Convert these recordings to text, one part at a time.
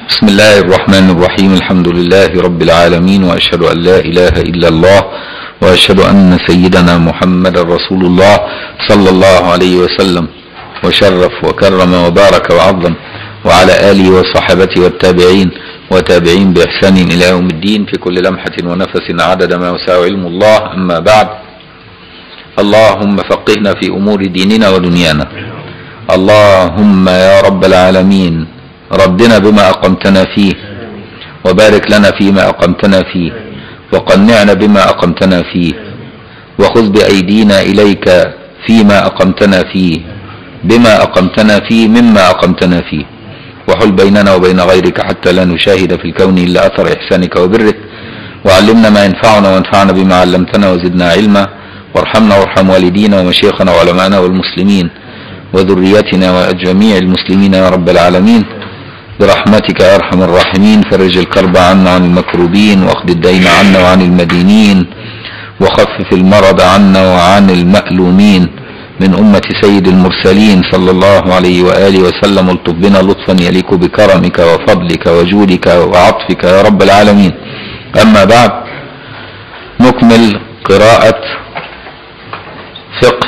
بسم الله الرحمن الرحيم الحمد لله رب العالمين وأشهد أن لا إله إلا الله وأشهد أن سيدنا محمد رسول الله صلى الله عليه وسلم وشرف وكرم وبارك وعظم وعلى آله وصحبه والتابعين وتابعين بإحسان إلى يوم الدين في كل لمحة ونفس عدد ما وسع علم الله أما بعد اللهم فقهنا في أمور ديننا ودنيانا اللهم يا رب العالمين ردنا بما أقمتنا فيه وبارك لنا فيما أقمتنا فيه وقنعنا بما أقمتنا فيه وخذ بأيدينا إليك فيما أقمتنا فيه بما أقمتنا فيه مما أقمتنا فيه وحل بيننا وبين غيرك حتى لا نشاهد في الكون إلا أثر إحسانك وبرك وعلمنا ما ينفعنا وانفعنا بما علمتنا وزدنا علما وارحمنا وارحم والدينا ومشيخنا وعلماءنا والمسلمين وذريتنا وجميع المسلمين يا رب العالمين برحمتك يا ارحم الراحمين فرج الكرب عنا عن المكروبين واخذ الدين عنا وعن المدينين وخفف المرض عنا وعن المألومين من أمة سيد المرسلين صلى الله عليه وآله وسلم الطف بنا لطفا يليق بكرمك وفضلك وجودك وعطفك يا رب العالمين أما بعد نكمل قراءة فقه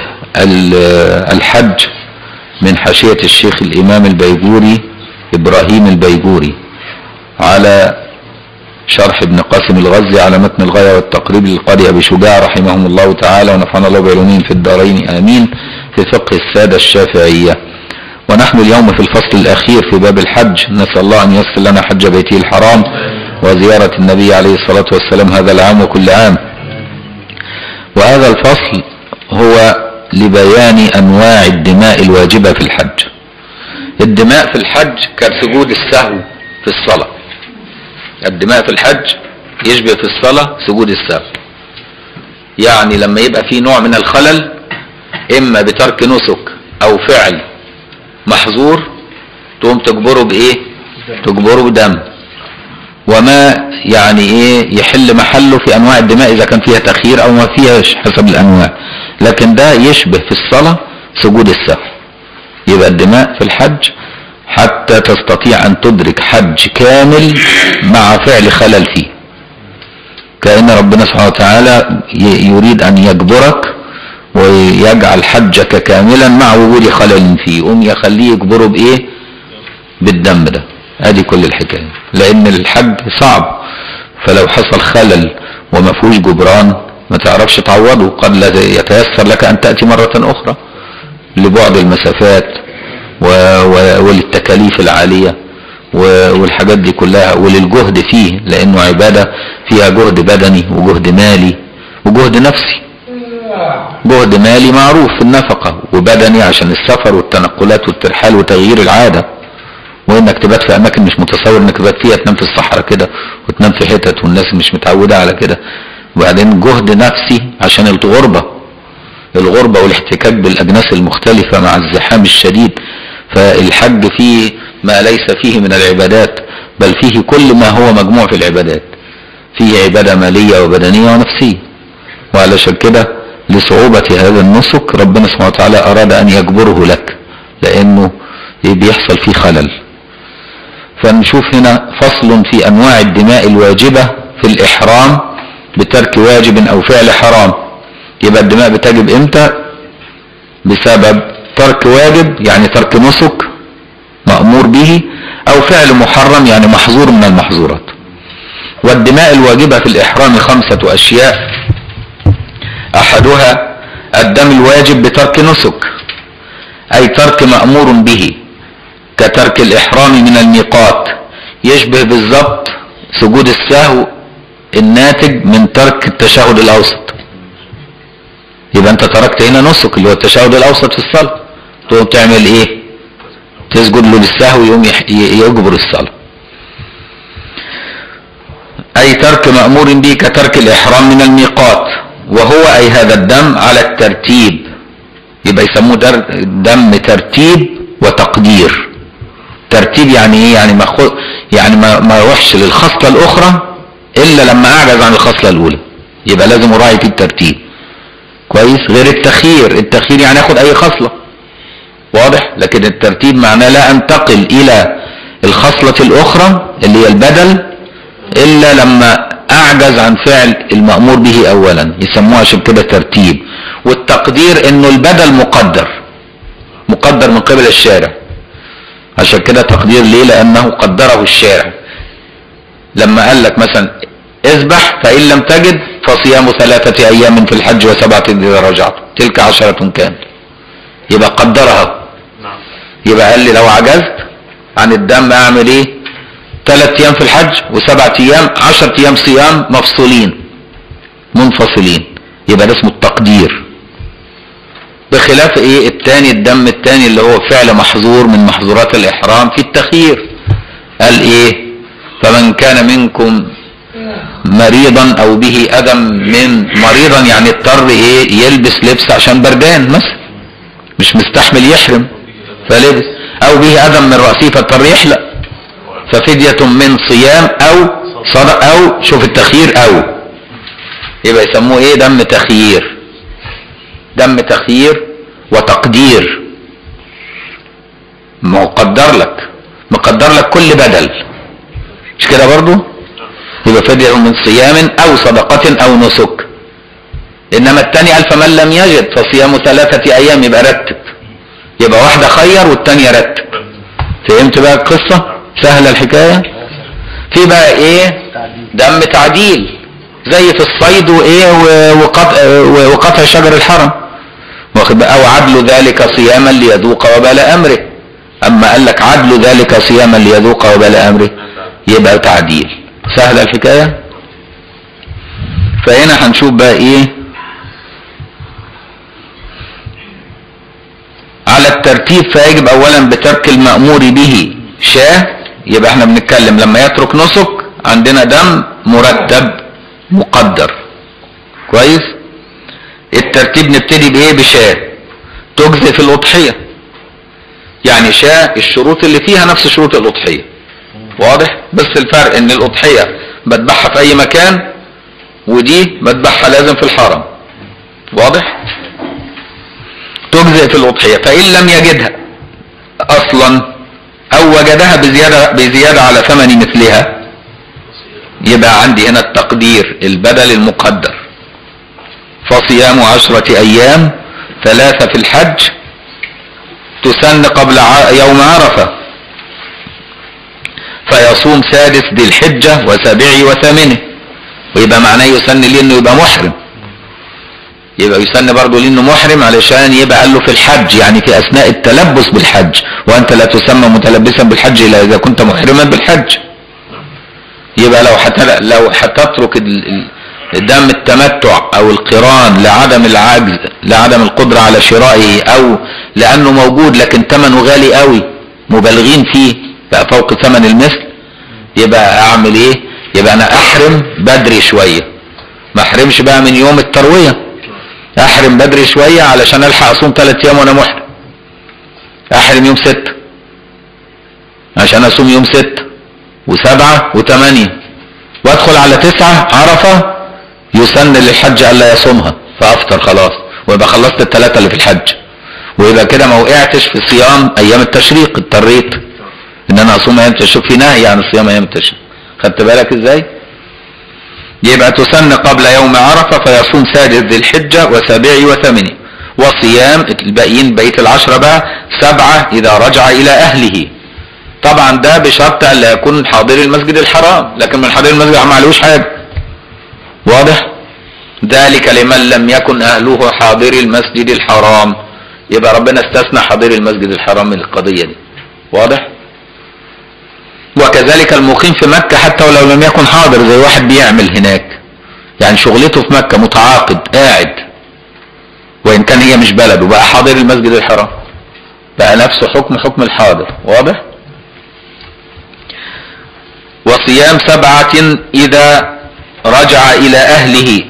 الحج من حاشية الشيخ الإمام البيجوري إبراهيم البيجوري على شرح ابن قاسم الغزي على متن الغاية والتقريب للقاضي أبي شجاع رحمهم الله تعالى ونفعنا الله بعلومهم في الدارين آمين في فقه السادة الشافعية ونحن اليوم في الفصل الأخير في باب الحج نسأل الله أن يسر لنا حج بيته الحرام وزيارة النبي عليه الصلاة والسلام هذا العام وكل عام وهذا الفصل هو لبيان أنواع الدماء الواجبة في الحج الدماء في الحج كسجود السهو في الصلاة الدماء في الحج يشبه في الصلاة سجود السهو يعني لما يبقى في نوع من الخلل إما بترك نسك أو فعل محظور تقوم تجبره بإيه تجبره بدم وما يعني إيه يحل محله في أنواع الدماء إذا كان فيها تأخير أو ما فيهاش حسب الأنواع لكن ده يشبه في الصلاة سجود السهو يبقى الدماء في الحج حتى تستطيع أن تدرك حج كامل مع فعل خلل فيه كأن ربنا سبحانه وتعالى يريد أن يجبرك ويجعل حجك كاملا مع وجود خلل فيه يقوم يخليه يجبره بإيه بالدم ده ادي كل الحكاية لأن الحج صعب فلو حصل خلل وما فيهوش جبران ما تعرفش تعوضه قد لا يتيسر لك أن تأتي مرة أخرى لبعد المسافات و... و... وللتكاليف العالية و... والحاجات دي كلها وللجهد فيه لأنه عبادة فيها جهد بدني وجهد مالي وجهد نفسي جهد مالي معروف في النفقة وبدني عشان السفر والتنقلات والترحال وتغيير العادة وانك تبات في اماكن مش متصور انك تبات فيها تنام في الصحراء كده وتنام في حتت والناس مش متعودة على كده وبعدين جهد نفسي عشان الغربة الغربة والاحتكاك بالأجناس المختلفة مع الزحام الشديد فالحج فيه ما ليس فيه من العبادات بل فيه كل ما هو مجموع في العبادات فيه عبادة مالية وبدنية ونفسية وعلشان كده لصعوبة هذا النسك ربنا سبحانه وتعالى أراد أن يجبره لك لأنه بيحصل فيه خلل فنشوف هنا فصل في أنواع الدماء الواجبة في الإحرام بترك واجب أو فعل حرام يبقى الدماء بتجب امتى بسبب ترك واجب يعني ترك نسك مأمور به او فعل محرم يعني محظور من المحظورات والدماء الواجبة في الاحرام خمسة اشياء احدها الدم الواجب بترك نسك اي ترك مأمور به كترك الاحرام من الميقات يشبه بالضبط سجود السهو الناتج من ترك التشهد الاوسط يبقى انت تركت هنا نسك اللي هو التشهد الاوسط في الصلاه تقوم تعمل ايه تسجد له للسهو يقوم يجبر الصلاه اي ترك مامور به كترك الاحرام من الميقات وهو اي هذا الدم على الترتيب يبقى يسموه دم ترتيب وتقدير ترتيب يعني ايه يعني ما خو يعني ما ما يروحش للخصله الاخرى الا لما اعجز عن الخصله الاولى يبقى لازم اراعي في الترتيب كويس غير التخيير التخيير يعني اخد اي خصلة واضح لكن الترتيب معناه لا انتقل الى الخصلة الاخرى اللي هي البدل الا لما اعجز عن فعل المأمور به اولا يسموها عشان كده ترتيب والتقدير انه البدل مقدر مقدر من قبل الشارع عشان كده تقدير ليه لانه قدره الشارع لما قال لك مثلا اذبح فان لم تجد فصيام ثلاثة ايام في الحج وسبعة اذا رجعت تلك عشرة كاملة يبقى قدرها نعم يبقى قال لي لو عجزت عن الدم اعمل ايه ثلاث ايام في الحج وسبعة ايام عشرة ايام صيام مفصولين منفصلين يبقى ده اسمه التقدير بخلاف ايه التاني الدم التاني اللي هو فعل محظور من محظورات الاحرام في التخيير قال ايه فمن كان منكم مريضا او به اذى من مريضا يعني اضطر ايه يلبس لبس عشان بردان مثلا مش مستحمل يحرم فلبس او به اذى من راسه فاضطر يحلق ففدية من صيام او صدق او شوف التخيير او يبقى يسموه ايه دم تخيير دم تخيير وتقدير مقدر لك مقدر لك كل بدل مش كده برضو يبقى فدية من صيام او صدقة او نسك انما التاني قال فمن لم يجد فصيام ثلاثة ايام يبقى رتب يبقى واحدة خير والتانية رتب فهمت بقى القصة سهلة الحكاية في بقى ايه دم تعديل زي في الصيد وايه و- وقطع, وقطع شجر الحرم واخد بقى او عدل ذلك صياما ليذوق وبال امره اما قال لك عدل ذلك صياما ليذوق وبال امره يبقى تعديل سهلة الحكاية فهنا هنشوف بقى ايه على الترتيب فيجب اولا بترك المأمور به شاه يبقى احنا بنتكلم لما يترك نسك عندنا دم مرتب مقدر كويس الترتيب نبتدي بايه بشاه تجزئ في الاضحية يعني شاه الشروط اللي فيها نفس شروط الاضحية واضح بس الفرق ان الاضحية بذبحها في اي مكان ودي بذبحها لازم في الحرم واضح تجزئ في الأضحية فإن لم يجدها أصلا أو وجدها بزيادة, بزيادة على ثمن مثلها يبقى عندي هنا التقدير البدل المقدر فصيام عشرة أيام ثلاثة في الحج تسن قبل ع- يوم عرفة فيصوم سادس ذي الحجة وسابعه وثامنه ويبقى معناه يسن ليه انه يبقى محرم يبقى يسن برضه ليه انه محرم علشان يبقى قال له في الحج يعني في اثناء التلبس بالحج وانت لا تسمى متلبسا بالحج الا اذا كنت محرما بالحج يبقى لو حت لو هتترك ال- ال- دم التمتع او القران لعدم العجز لعدم القدره على شرائه او لانه موجود لكن ثمنه غالي قوي مبالغين فيه بقى فوق ثمن المثل يبقى اعمل ايه يبقى انا احرم بدري شويه ما احرمش بقى من يوم الترويه احرم بدري شويه علشان الحق اصوم ثلاث ايام وانا محرم احرم يوم ستة عشان اصوم يوم ستة وسبعة وثمانية وادخل على تسعة عرفة يسن للحج الا يصومها فافطر خلاص ويبقى خلصت الثلاثة اللي في الحج ويبقى كده ما وقعتش في صيام ايام التشريق اضطريت ان انا اصوم ايام التشريق في نهي عن صيام ايام التشريق خدت بالك ازاي يبقى تسن قبل يوم عرفة فيصوم سادس ذي الحجة وسابعه وثامنه وصيام الباقيين بقية العشرة بقى سبعة إذا رجع إلى أهله طبعا ده بشرط أن لا يكون حاضر المسجد الحرام لكن من حاضر المسجد ما عليهوش حاجة واضح ذلك لمن لم يكن أهله حاضر المسجد الحرام يبقى ربنا استثنى حاضر المسجد الحرام من القضية دي واضح وكذلك المقيم في مكة حتى ولو لم يكن حاضر زي واحد بيعمل هناك يعني شغلته في مكة متعاقد قاعد وإن كان هي مش بلده بقى حاضر المسجد الحرام بقى نفسه حكم حكم الحاضر واضح وصيام سبعة إذا رجع إلى أهله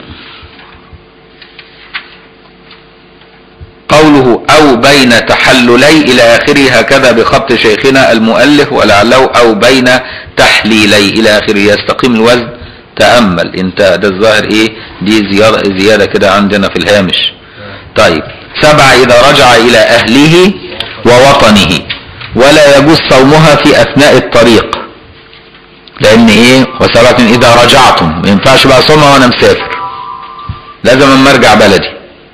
قوله أو بين تحللي إلى آخره هكذا بخط شيخنا المؤلف ولعله أو بين تحليلي إلى آخره يستقيم الوزن تأمل انت ده الظاهر ايه دي زيادة, زيادة كده عندنا في الهامش طيب سبعة إذا رجع إلى أهله ووطنه ولا يجوز صومها في اثناء الطريق لان ايه وصلاة اذا رجعتم ما ينفعش بقى صومها وانا مسافر لازم اما ارجع بلدي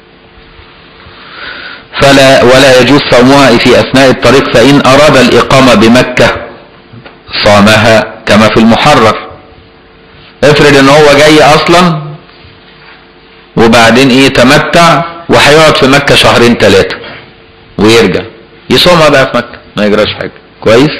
فلا ولا يجوز صومها في اثناء الطريق فان اراد الاقامة بمكة صامها كما في المحرر افرض ان هو جاي اصلا وبعدين ايه تمتع وهيقعد في مكة شهرين ثلاثة ويرجع يصومها بقى في مكة ما يجراش حاجة كويس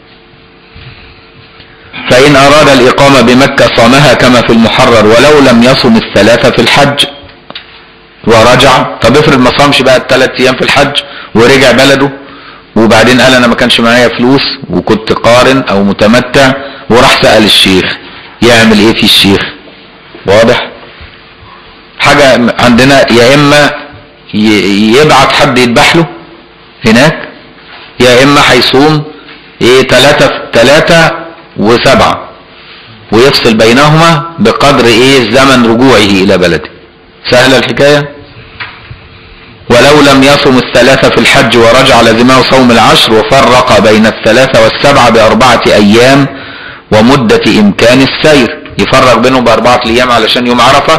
فإن أراد الإقامة بمكة صامها كما في المحرر ولو لم يصم الثلاثة في الحج ورجع طب افرض ما صامش بقى الثلاث أيام في الحج ورجع بلده وبعدين قال أنا ما كانش معايا فلوس وكنت قارن أو متمتع وراح سأل الشيخ يعمل إيه في الشيخ واضح حاجة عندنا يا إما يبعت حد يذبح له هناك يا إما هيصوم إيه ثلاثة ثلاثة وسبعة ويفصل بينهما بقدر ايه زمن رجوعه الى بلده سهلة الحكاية ولو لم يصم الثلاثة في الحج ورجع لزمه صوم العشر وفرق بين الثلاثة والسبعة بأربعة أيام ومدة إمكان السير يفرق بينهم بأربعة أيام علشان يوم عرفة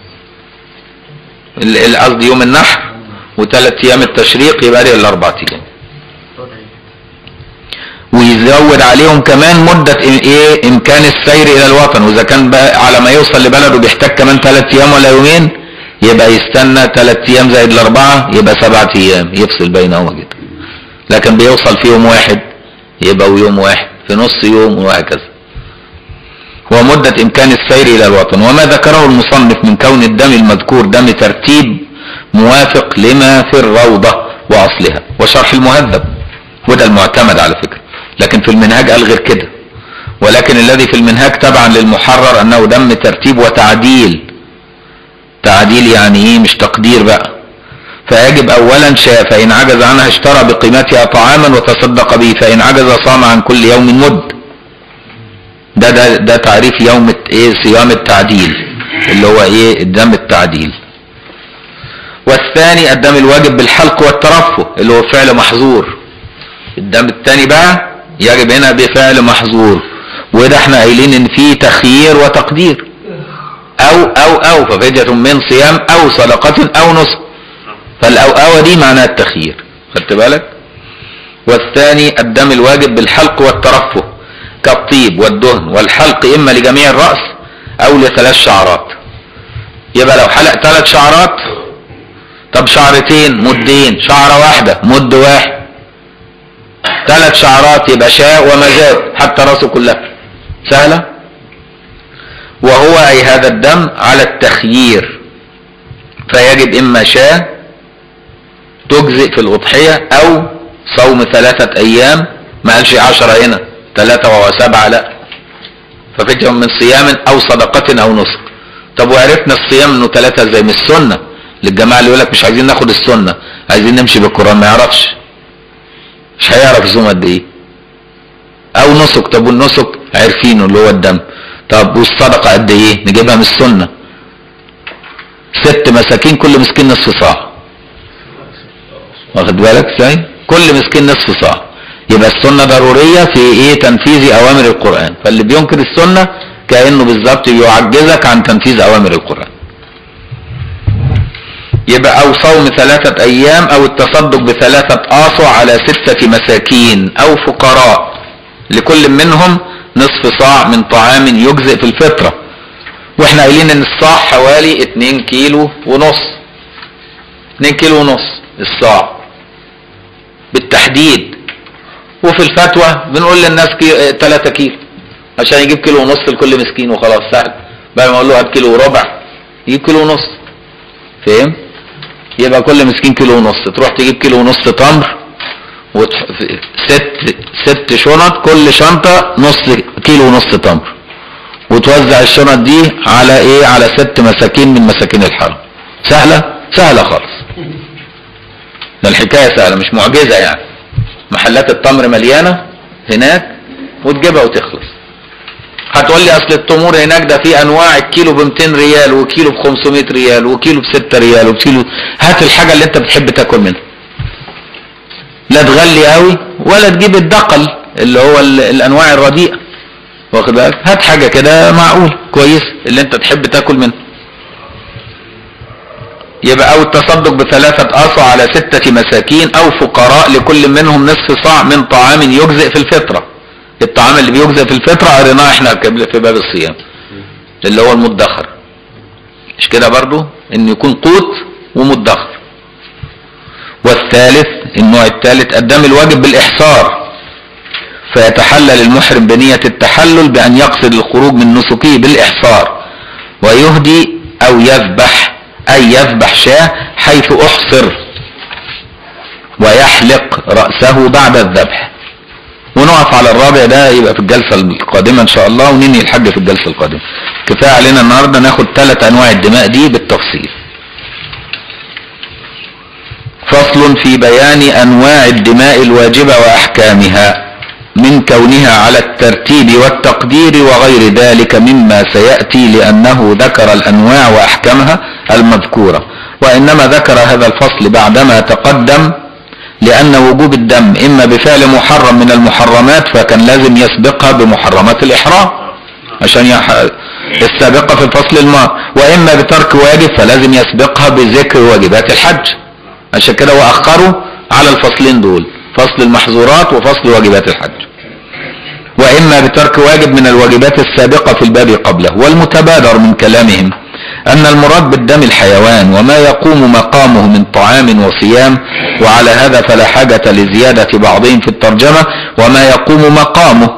قصدي يوم النحر وثلاث أيام التشريق يبقى لي الأربعة أيام ويزود عليهم كمان مدة ايه امكان السير الى الوطن واذا كان بقى على ما يوصل لبلده بيحتاج كمان ثلاث ايام ولا يومين يبقى يستنى ثلاث ايام زائد الاربعة يبقى سبعة ايام يفصل بينهما كده لكن بيوصل في يوم واحد يبقى ويوم واحد في نص يوم وهكذا ومدة امكان السير الى الوطن وما ذكره المصنف من كون الدم المذكور دم ترتيب موافق لما في الروضة واصلها وشرح المهذب وده المعتمد على فكرة لكن في المنهاج قال غير كده ولكن الذي في المنهاج تبعا للمحرر انه دم ترتيب وتعديل تعديل يعني ايه مش تقدير بقى فيجب اولا شاء فان عجز عنها اشترى بقيمتها طعاما وتصدق به فان عجز صام عن كل يوم مد ده ده ده تعريف يوم ايه صيام التعديل اللي هو ايه الدم التعديل والثاني الدم الواجب بالحلق والترفه اللي هو فعل محظور الدم الثاني بقى يجب هنا بفعل محظور وده احنا قايلين ان فيه تخيير وتقدير او او او ففدية من صيام او صدقة او نصف فالاو او دي معناها التخيير خدت بالك والثاني الدم الواجب بالحلق والترفه كالطيب والدهن والحلق اما لجميع الرأس او لثلاث شعرات يبقى لو حلق ثلاث شعرات طب شعرتين مدين شعرة واحدة مد واحد ثلاث شعرات يبقى شاء وما زاد حتى راسه كلها سهلة وهو أي هذا الدم على التخيير فيجب إما شاء تجزئ في الأضحية أو صوم ثلاثة أيام ما قالش عشرة هنا ثلاثة وسبعة لا ففكرة من صيام أو صدقة أو نسك طب وعرفنا الصيام انه ثلاثة زي من السنة للجماعة اللي يقول لك مش عايزين ناخد السنة عايزين نمشي بالقرآن ما يعرفش مش هيعرف يصوم قد ايه او نسك طب والنسك عارفينه اللي هو الدم طب والصدقة قد ايه نجيبها من السنة ست مساكين كل مسكين نصف صاع واخد بالك ازاي كل مسكين نصف صاع يبقى السنة ضرورية في ايه تنفيذ اوامر القرآن فاللي بينكر السنة كأنه بالظبط بيعجزك عن تنفيذ اوامر القرآن يبقى او صوم ثلاثة ايام او التصدق بثلاثة اصع على ستة مساكين او فقراء لكل منهم نصف صاع من طعام يجزئ في الفطرة واحنا قايلين ان الصاع حوالي 2 كيلو ونص 2 كيلو ونص الصاع بالتحديد وفي الفتوى بنقول للناس كي... 3 كيلو عشان يجيب كيلو ونص لكل مسكين وخلاص سهل بقى ما اقول له هات كيلو وربع يجيب كيلو ونص فاهم يبقى كل مسكين كيلو ونص تروح تجيب كيلو ونص تمر وتح... ست ست شنط كل شنطة نص كيلو ونص تمر وتوزع الشنط دي على ايه على ست مساكين من مساكين الحرم سهلة سهلة خالص ده الحكاية سهلة مش معجزة يعني محلات التمر مليانة هناك وتجيبها وتخلص هتقول لي اصل التمور هناك ده في انواع الكيلو ب 200 ريال وكيلو ب 500 ريال وكيلو ب 6 ريال وكيلو هات الحاجه اللي انت بتحب تاكل منها لا تغلي قوي ولا تجيب الدقل اللي هو ال- الانواع الرديئه واخد بالك هات حاجه كده معقول كويس اللي انت تحب تاكل منه يبقى او التصدق بثلاثة اصع على ستة مساكين او فقراء لكل منهم نصف صاع من طعام يجزئ في الفطرة الطعام اللي بيجزئ في الفطرة قريناه احنا قبل- في باب الصيام اللي هو المدخر مش كده برضو ان يكون قوت ومدخر والثالث النوع الثالث الدم الواجب بالاحصار فيتحلل المحرم بنية التحلل بأن يقصد الخروج من نسكه بالإحصار ويهدي أو يذبح أي يذبح شاة حيث أحصر ويحلق رأسه بعد الذبح ونقف على الرابع ده يبقى في الجلسة القادمة إن شاء الله وننهي الحج في الجلسة القادمة كفاية علينا النهاردة ناخد ثلاث أنواع الدماء دي بالتفصيل فصل في بيان انواع الدماء الواجبه واحكامها من كونها على الترتيب والتقدير وغير ذلك مما سياتي لانه ذكر الانواع واحكامها المذكوره وانما ذكر هذا الفصل بعدما تقدم لان وجوب الدم اما بفعل محرم من المحرمات فكان لازم يسبقها بمحرمات الاحرام عشان يح... السابقه في الفصل الماضي واما بترك واجب فلازم يسبقها بذكر واجبات الحج عشان كده واخروا على الفصلين دول فصل المحظورات وفصل واجبات الحج واما بترك واجب من الواجبات السابقه في الباب قبله والمتبادر من كلامهم ان المراد بالدم الحيوان وما يقوم مقامه من طعام وصيام وعلى هذا فلا حاجه لزياده بعضهم في الترجمه وما يقوم مقامه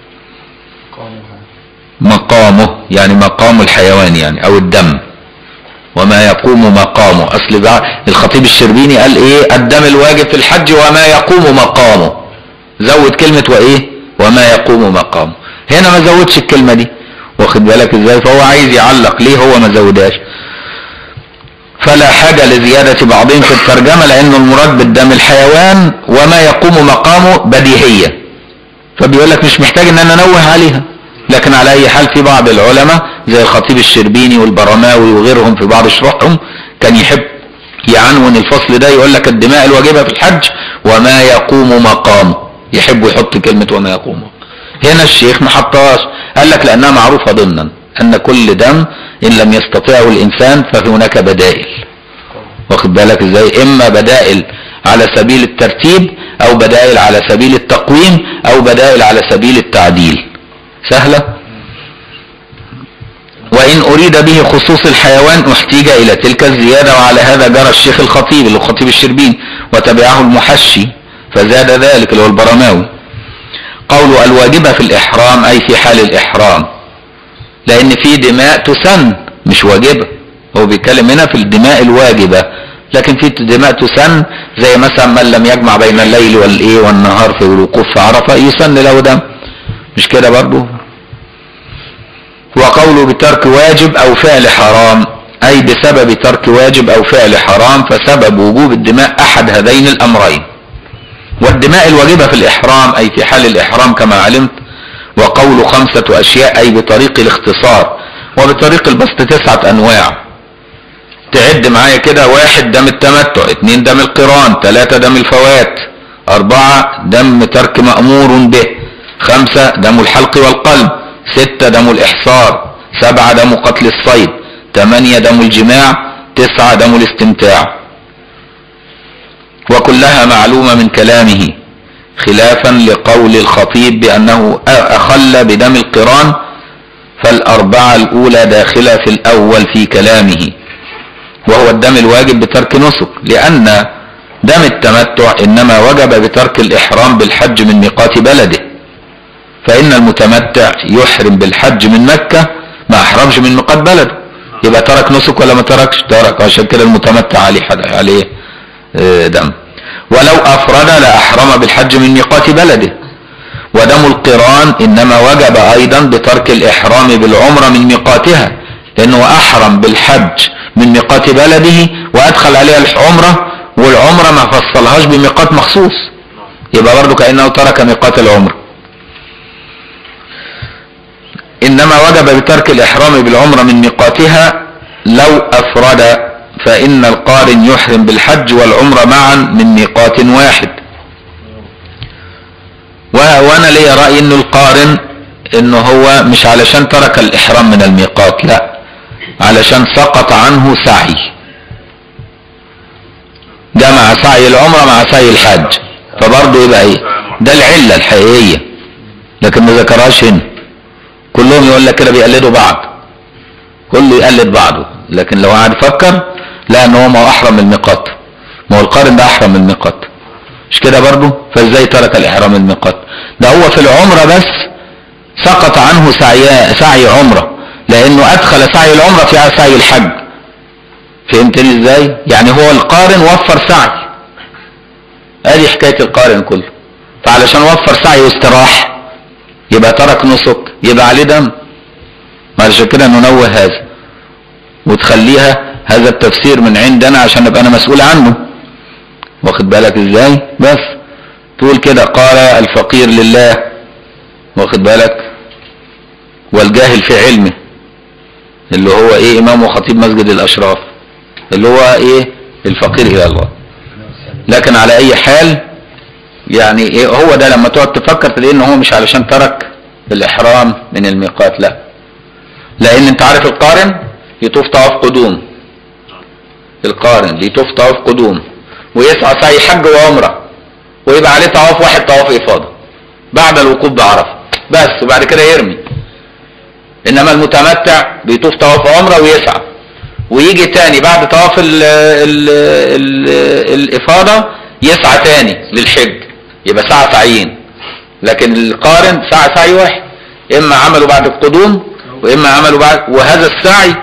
مقامه يعني مقام الحيوان يعني او الدم وما يقوم مقامه اصل بقى الخطيب الشربيني قال ايه الدم الواجب في الحج وما يقوم مقامه زود كلمة وايه وما يقوم مقامه هنا ما زودش الكلمة دي واخد بالك ازاي فهو عايز يعلق ليه هو ما زودهاش فلا حاجة لزيادة بعضهم في الترجمة لأنه المراد بالدم الحيوان وما يقوم مقامه بديهية فبيقول لك مش محتاج ان انا انوه عليها لكن على اي حال في بعض العلماء زي الخطيب الشربيني والبرماوي وغيرهم في بعض شروحهم كان يحب يعنون الفصل ده يقول لك الدماء الواجبة في الحج وما يقوم مقامه يحب يحط كلمة وما يقوم هنا الشيخ ما حطهاش قال لك لانها معروفة ضمنا ان كل دم ان لم يستطيعه الانسان فهناك بدائل واخد بالك ازاي اما بدائل على سبيل الترتيب او بدائل على سبيل التقويم او بدائل على سبيل التعديل سهلة وإن أريد به خصوص الحيوان احتيج إلى تلك الزيادة وعلى هذا جرى الشيخ الخطيب اللي هو الخطيب الشربين وتبعه المحشي فزاد ذلك اللي هو البرماوي قول الواجبة في الإحرام أي في حال الإحرام لأن في دماء تسن مش واجبة هو بيتكلم هنا في الدماء الواجبة لكن في دماء تسن زي مثلا من لم يجمع بين الليل والإيه والنهار في الوقوف في عرفة يسن له دم مش كده برضه وقوله بترك واجب او فعل حرام اي بسبب ترك واجب او فعل حرام فسبب وجوب الدماء احد هذين الامرين والدماء الواجبة في الاحرام اي في حال الاحرام كما علمت وقول خمسة اشياء اي بطريق الاختصار وبطريق البسط تسعة انواع تعد معايا كده واحد دم التمتع اتنين دم القران تلاتة دم الفوات اربعة دم ترك مأمور به خمسة دم الحلق والقلب ستة دم الإحصار سبعة دم قتل الصيد ثمانية دم الجماع تسعة دم الاستمتاع وكلها معلومة من كلامه خلافا لقول الخطيب بأنه أخل بدم القران فالأربعة الأولى داخلة في الأول في كلامه وهو الدم الواجب بترك نسك لأن دم التمتع إنما وجب بترك الإحرام بالحج من ميقات بلده فإن المتمتع يحرم بالحج من مكة ما أحرمش من ميقات بلده يبقى ترك نسك ولا ما تركش ترك عشان كده المتمتع عليه حد عليه دم ولو أفرد لأحرم بالحج من ميقات بلده ودم القران إنما وجب أيضا بترك الإحرام بالعمرة من ميقاتها لأنه أحرم بالحج من ميقات بلده وأدخل عليها العمرة والعمرة ما فصلهاش بميقات مخصوص يبقى برضه كأنه ترك ميقات العمره إنما وجب بترك الإحرام بالعمرة من ميقاتها لو أفرد فإن القارن يحرم بالحج والعمرة معا من ميقات واحد ليا رأي انه القارن انه هو مش علشان ترك الاحرام من الميقات لا علشان سقط عنه سعي جمع سعي العمرة مع سعي الحج فبرضه يبقى ايه ده العلة الحقيقية لكن ما ذكرهاش هنا كلهم يقول لك كده بيقلدوا بعض كله يقلد بعضه لكن لو قعد يفكر لا ان هو ما هو احرم من الميقات ما هو القارن ده احرم من الميقات مش كده برضه فازاي ترك الاحرام من الميقات ده هو في العمرة بس سقط عنه سعي سعي عمرة لانه ادخل سعي العمرة في سعي الحج فهمتني ازاي يعني هو القارن وفر سعي ادي حكاية القارن كله فعلشان وفر سعي واستراح يبقى ترك نسك يبقى عليه دم علشان كده ننوه هذا وتخليها هذا التفسير من عندنا عشان نبقى انا مسؤول عنه واخد بالك ازاي بس تقول كده قال الفقير لله واخد بالك والجاهل في علمه اللي هو ايه امام وخطيب مسجد الاشراف اللي هو ايه الفقير الى الله لكن على اي حال يعني ايه هو ده لما تقعد تفكر تلاقي ان هو مش علشان ترك الاحرام من الميقات لا لان انت عارف القارن يطوف طواف قدوم القارن يطوف طواف قدوم ويسعى سعي حج وعمره ويبقى عليه طواف واحد طواف افاضه بعد الوقوف بعرفه بس وبعد كده يرمي انما المتمتع بيطوف طواف عمره ويسعى ويجي تاني بعد طواف ال ال ال الافاضه يسعى تاني للحج يبقى سعى سعيين لكن القارن سعى سعي واحد اما عمله بعد القدوم واما عمله بعد وهذا السعي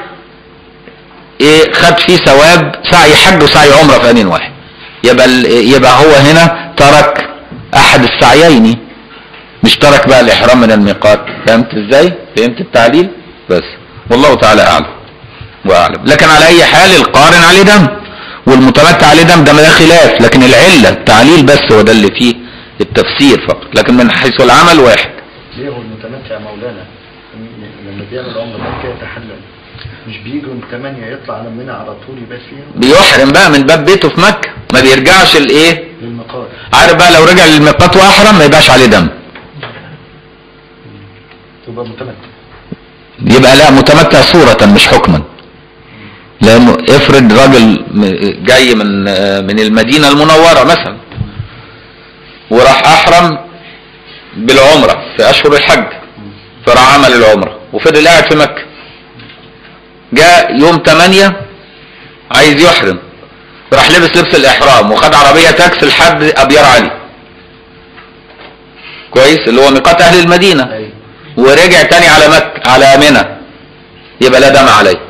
ايه خد فيه ثواب سعي حج وسعي عمره في ان واحد يبقى يبقى هو هنا ترك احد السعيين مش ترك بقى الاحرام من الميقات فهمت ازاي فهمت التعليل بس والله تعالى اعلم واعلم لكن على اي حال القارن عليه دم والمتمتع عليه دم ده ده خلاف لكن العله التعليل بس هو ده اللي فيه التفسير فقط لكن من حيث العمل واحد ليه هو المتمتع مولانا لما بيعمل عمره بعد كده يتحلل مش بيجي من 8 يطلع على منى على طول يبقى فيها بيحرم بقى من باب بيته في مكه ما بيرجعش الايه للمقام عارف بقى لو رجع للميقات واحرم ما يبقاش عليه دم تبقى متمتع يبقى لا متمتع صورة مش حكما لانه افرض راجل م- جاي من من المدينة المنورة مثلا وراح احرم بالعمرة في اشهر الحج فراح عمل العمرة وفضل قاعد في مكة جاء يوم 8 عايز يحرم راح لبس لبس الاحرام وخد عربية تاكسي لحد ابيار علي كويس اللي هو ميقات اهل المدينة ايوه ورجع تاني على مك على منى يبقى لا دم عليه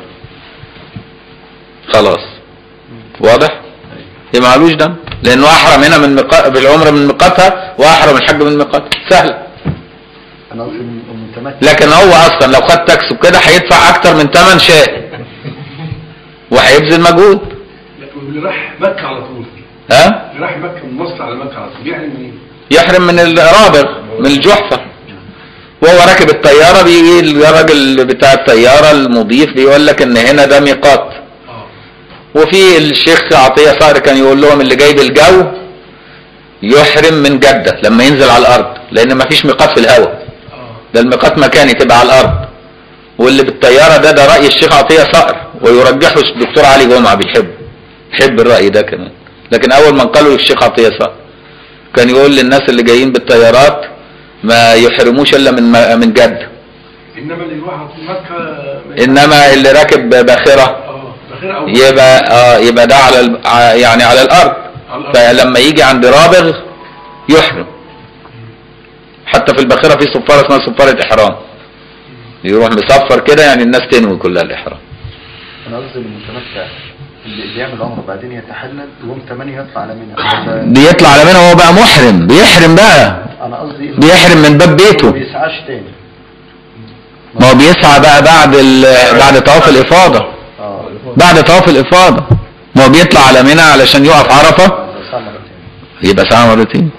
خلاص واضح يبقى معلوش دم لانه احرم هنا من مقا... بالعمره من ميقاتها واحرم الحج من ميقاتها سهل انا قصدي الم- المتمتع لكن هو اصلا لو خد تاكسي كده هيدفع اكتر من ثمن شاء وهيبذل مجهود واللي راح مكة على طول ها اللي راح مكة من مصر على مكة على طول يعني منين؟ يحرم من الرابغ من الجحفه وهو راكب الطياره بيجي الراجل بتاع الطياره المضيف بيقول لك ان هنا ده ميقات اه وفي الشيخ عطية صقر كان يقول لهم اللي جاي بالجو يحرم من جدة لما ينزل على الأرض لأن مفيش ميقات في الهواء اه ده الميقات مكاني تبقى على الأرض واللي بالطيارة ده ده رأي الشيخ عطية صقر ويرجحه الدكتور علي جمعة بيحب يحب الرأي ده كمان لكن أول من قالوا للشيخ عطية صقر كان يقول للناس اللي جايين بالطيارات ما يحرموش إلا من من جدة انما اللي يروح على طول مكة ما- إنما اللي راكب باخرة اه بخير او يبقى اه يبقى ده على ال- ع- يعني على الارض على الأرض. فلما يجي عند رابغ يحرم حتى في الباخره في صفاره اسمها صفاره احرام يروح مصفر كده يعني الناس تنوي كلها الاحرام انا قصدي المتمتع اللي اللي يعمل عمره بعدين يتحلل يوم 8 يطلع على منى أنا- بيطلع على منى وهو بقى محرم بيحرم بقى انا قصدي إن بيحرم من باب ما بيته بيسعاش تاني ما هو بيسعى بقى بعد ال... بعد طواف الافاضه اه بعد طواف الافاضه ما هو بيطلع على منى علشان يقف عرفه بس عمل تاني يبقى سعى مرتين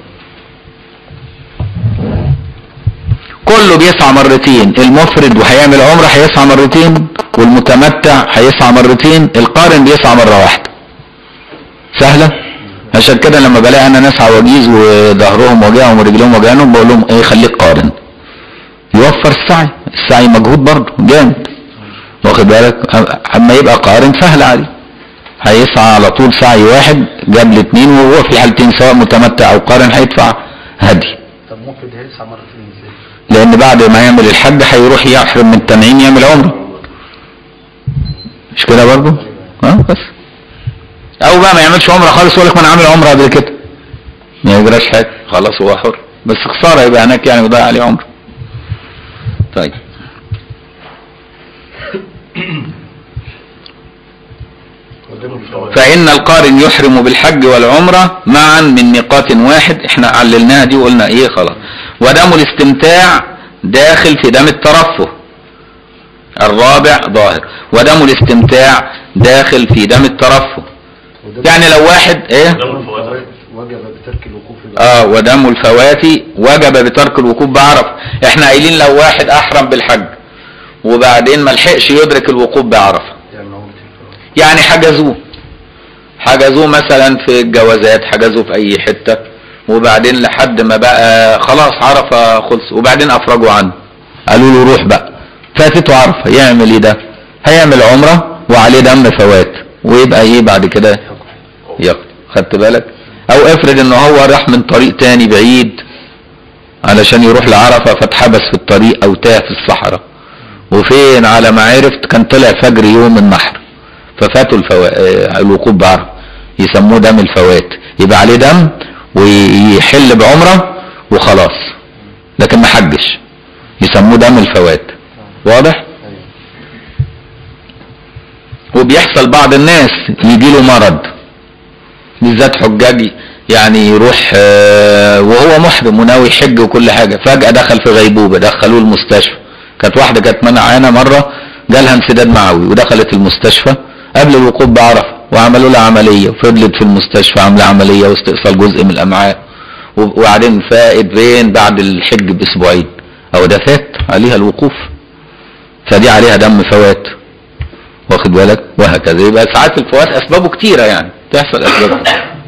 كله بيسعى مرتين المفرد وهيعمل عمره هيسعى مرتين والمتمتع هيسعى مرتين القارن بيسعى مره واحده سهله عشان كده لما بلاقي انا ناس عواجيز وظهرهم وجعهم ورجلهم وجعانهم بقول لهم ايه خليك قارن يوفر السعي السعي مجهود برضه جامد واخد بالك أ- اما يبقى قارن سهل عليه هيسعى على طول سعي واحد جاب الاثنين وهو في الحالتين سواء متمتع او قارن هيدفع هدي طب ممكن ده يسعى مرتين ازاي؟ لان بعد ما يعمل الحج هيروح يحرم من التنعيم يعمل عمره مش كده برضه اه بس او بقى ما يعملش عمره خالص يقول لك ما انا عامل عمره قبل كده ما يجراش حاجه خلاص هو حر بس خساره يبقى هناك يعني وضيع عليه عمره طيب قدام الفوائد فإن القارن يحرم بالحج والعمرة معا من ميقات واحد احنا عللناها دي وقلنا ايه خلاص ودم الاستمتاع داخل في دم الترفه الرابع ظاهر ودم الاستمتاع داخل في دم الترفه وده يعني لو واحد ايه قدام الفوائد وجب بترك الوقوف في اه ودم الفوات وجب بترك الوقوف بعرف احنا قايلين لو واحد احرم بالحج وبعدين ما لحقش يدرك الوقوف بعرفه يعني عمرة الفوائد يعني حجزوه حجزوه مثلا في الجوازات حجزوه في اي حتة وبعدين لحد ما بقى خلاص عرفة خلص وبعدين افرجوا عنه قالوا له روح بقى فاتته عرفة يعمل ايه ده هيعمل عمرة وعليه دم فوات ويبقى ايه بعد كده يقضي خدت بالك او افرض ان هو راح من طريق تاني بعيد علشان يروح لعرفة فاتحبس في الطريق او تاه في الصحراء وفين على ما عرفت كان طلع فجر يوم النحر ففاتوا الفوا... آه، الوقوف بعرفة يسموه دم الفوات يبقى عليه دم ويحل بعمرة وخلاص لكن ما حجش يسموه دم الفوات واضح وبيحصل بعض الناس يجي له مرض بالذات حجاجي يعني يروح آه، وهو محرم وناوي يحج وكل حاجه فجاه دخل في غيبوبه دخلوه المستشفى كانت واحده كانت منعانه مره جالها انسداد معوي ودخلت المستشفى قبل الوقوف بعرفه وعملوا لها عمليه وفضلت في المستشفى عامله عمليه واستئصال جزء من الامعاء و- وبعدين فائت فين بعد الحج باسبوعين او ده فات عليها الوقوف فدي عليها دم فوات واخد بالك وهكذا يبقى ساعات الفوات اسبابه كتيره يعني تحصل اسباب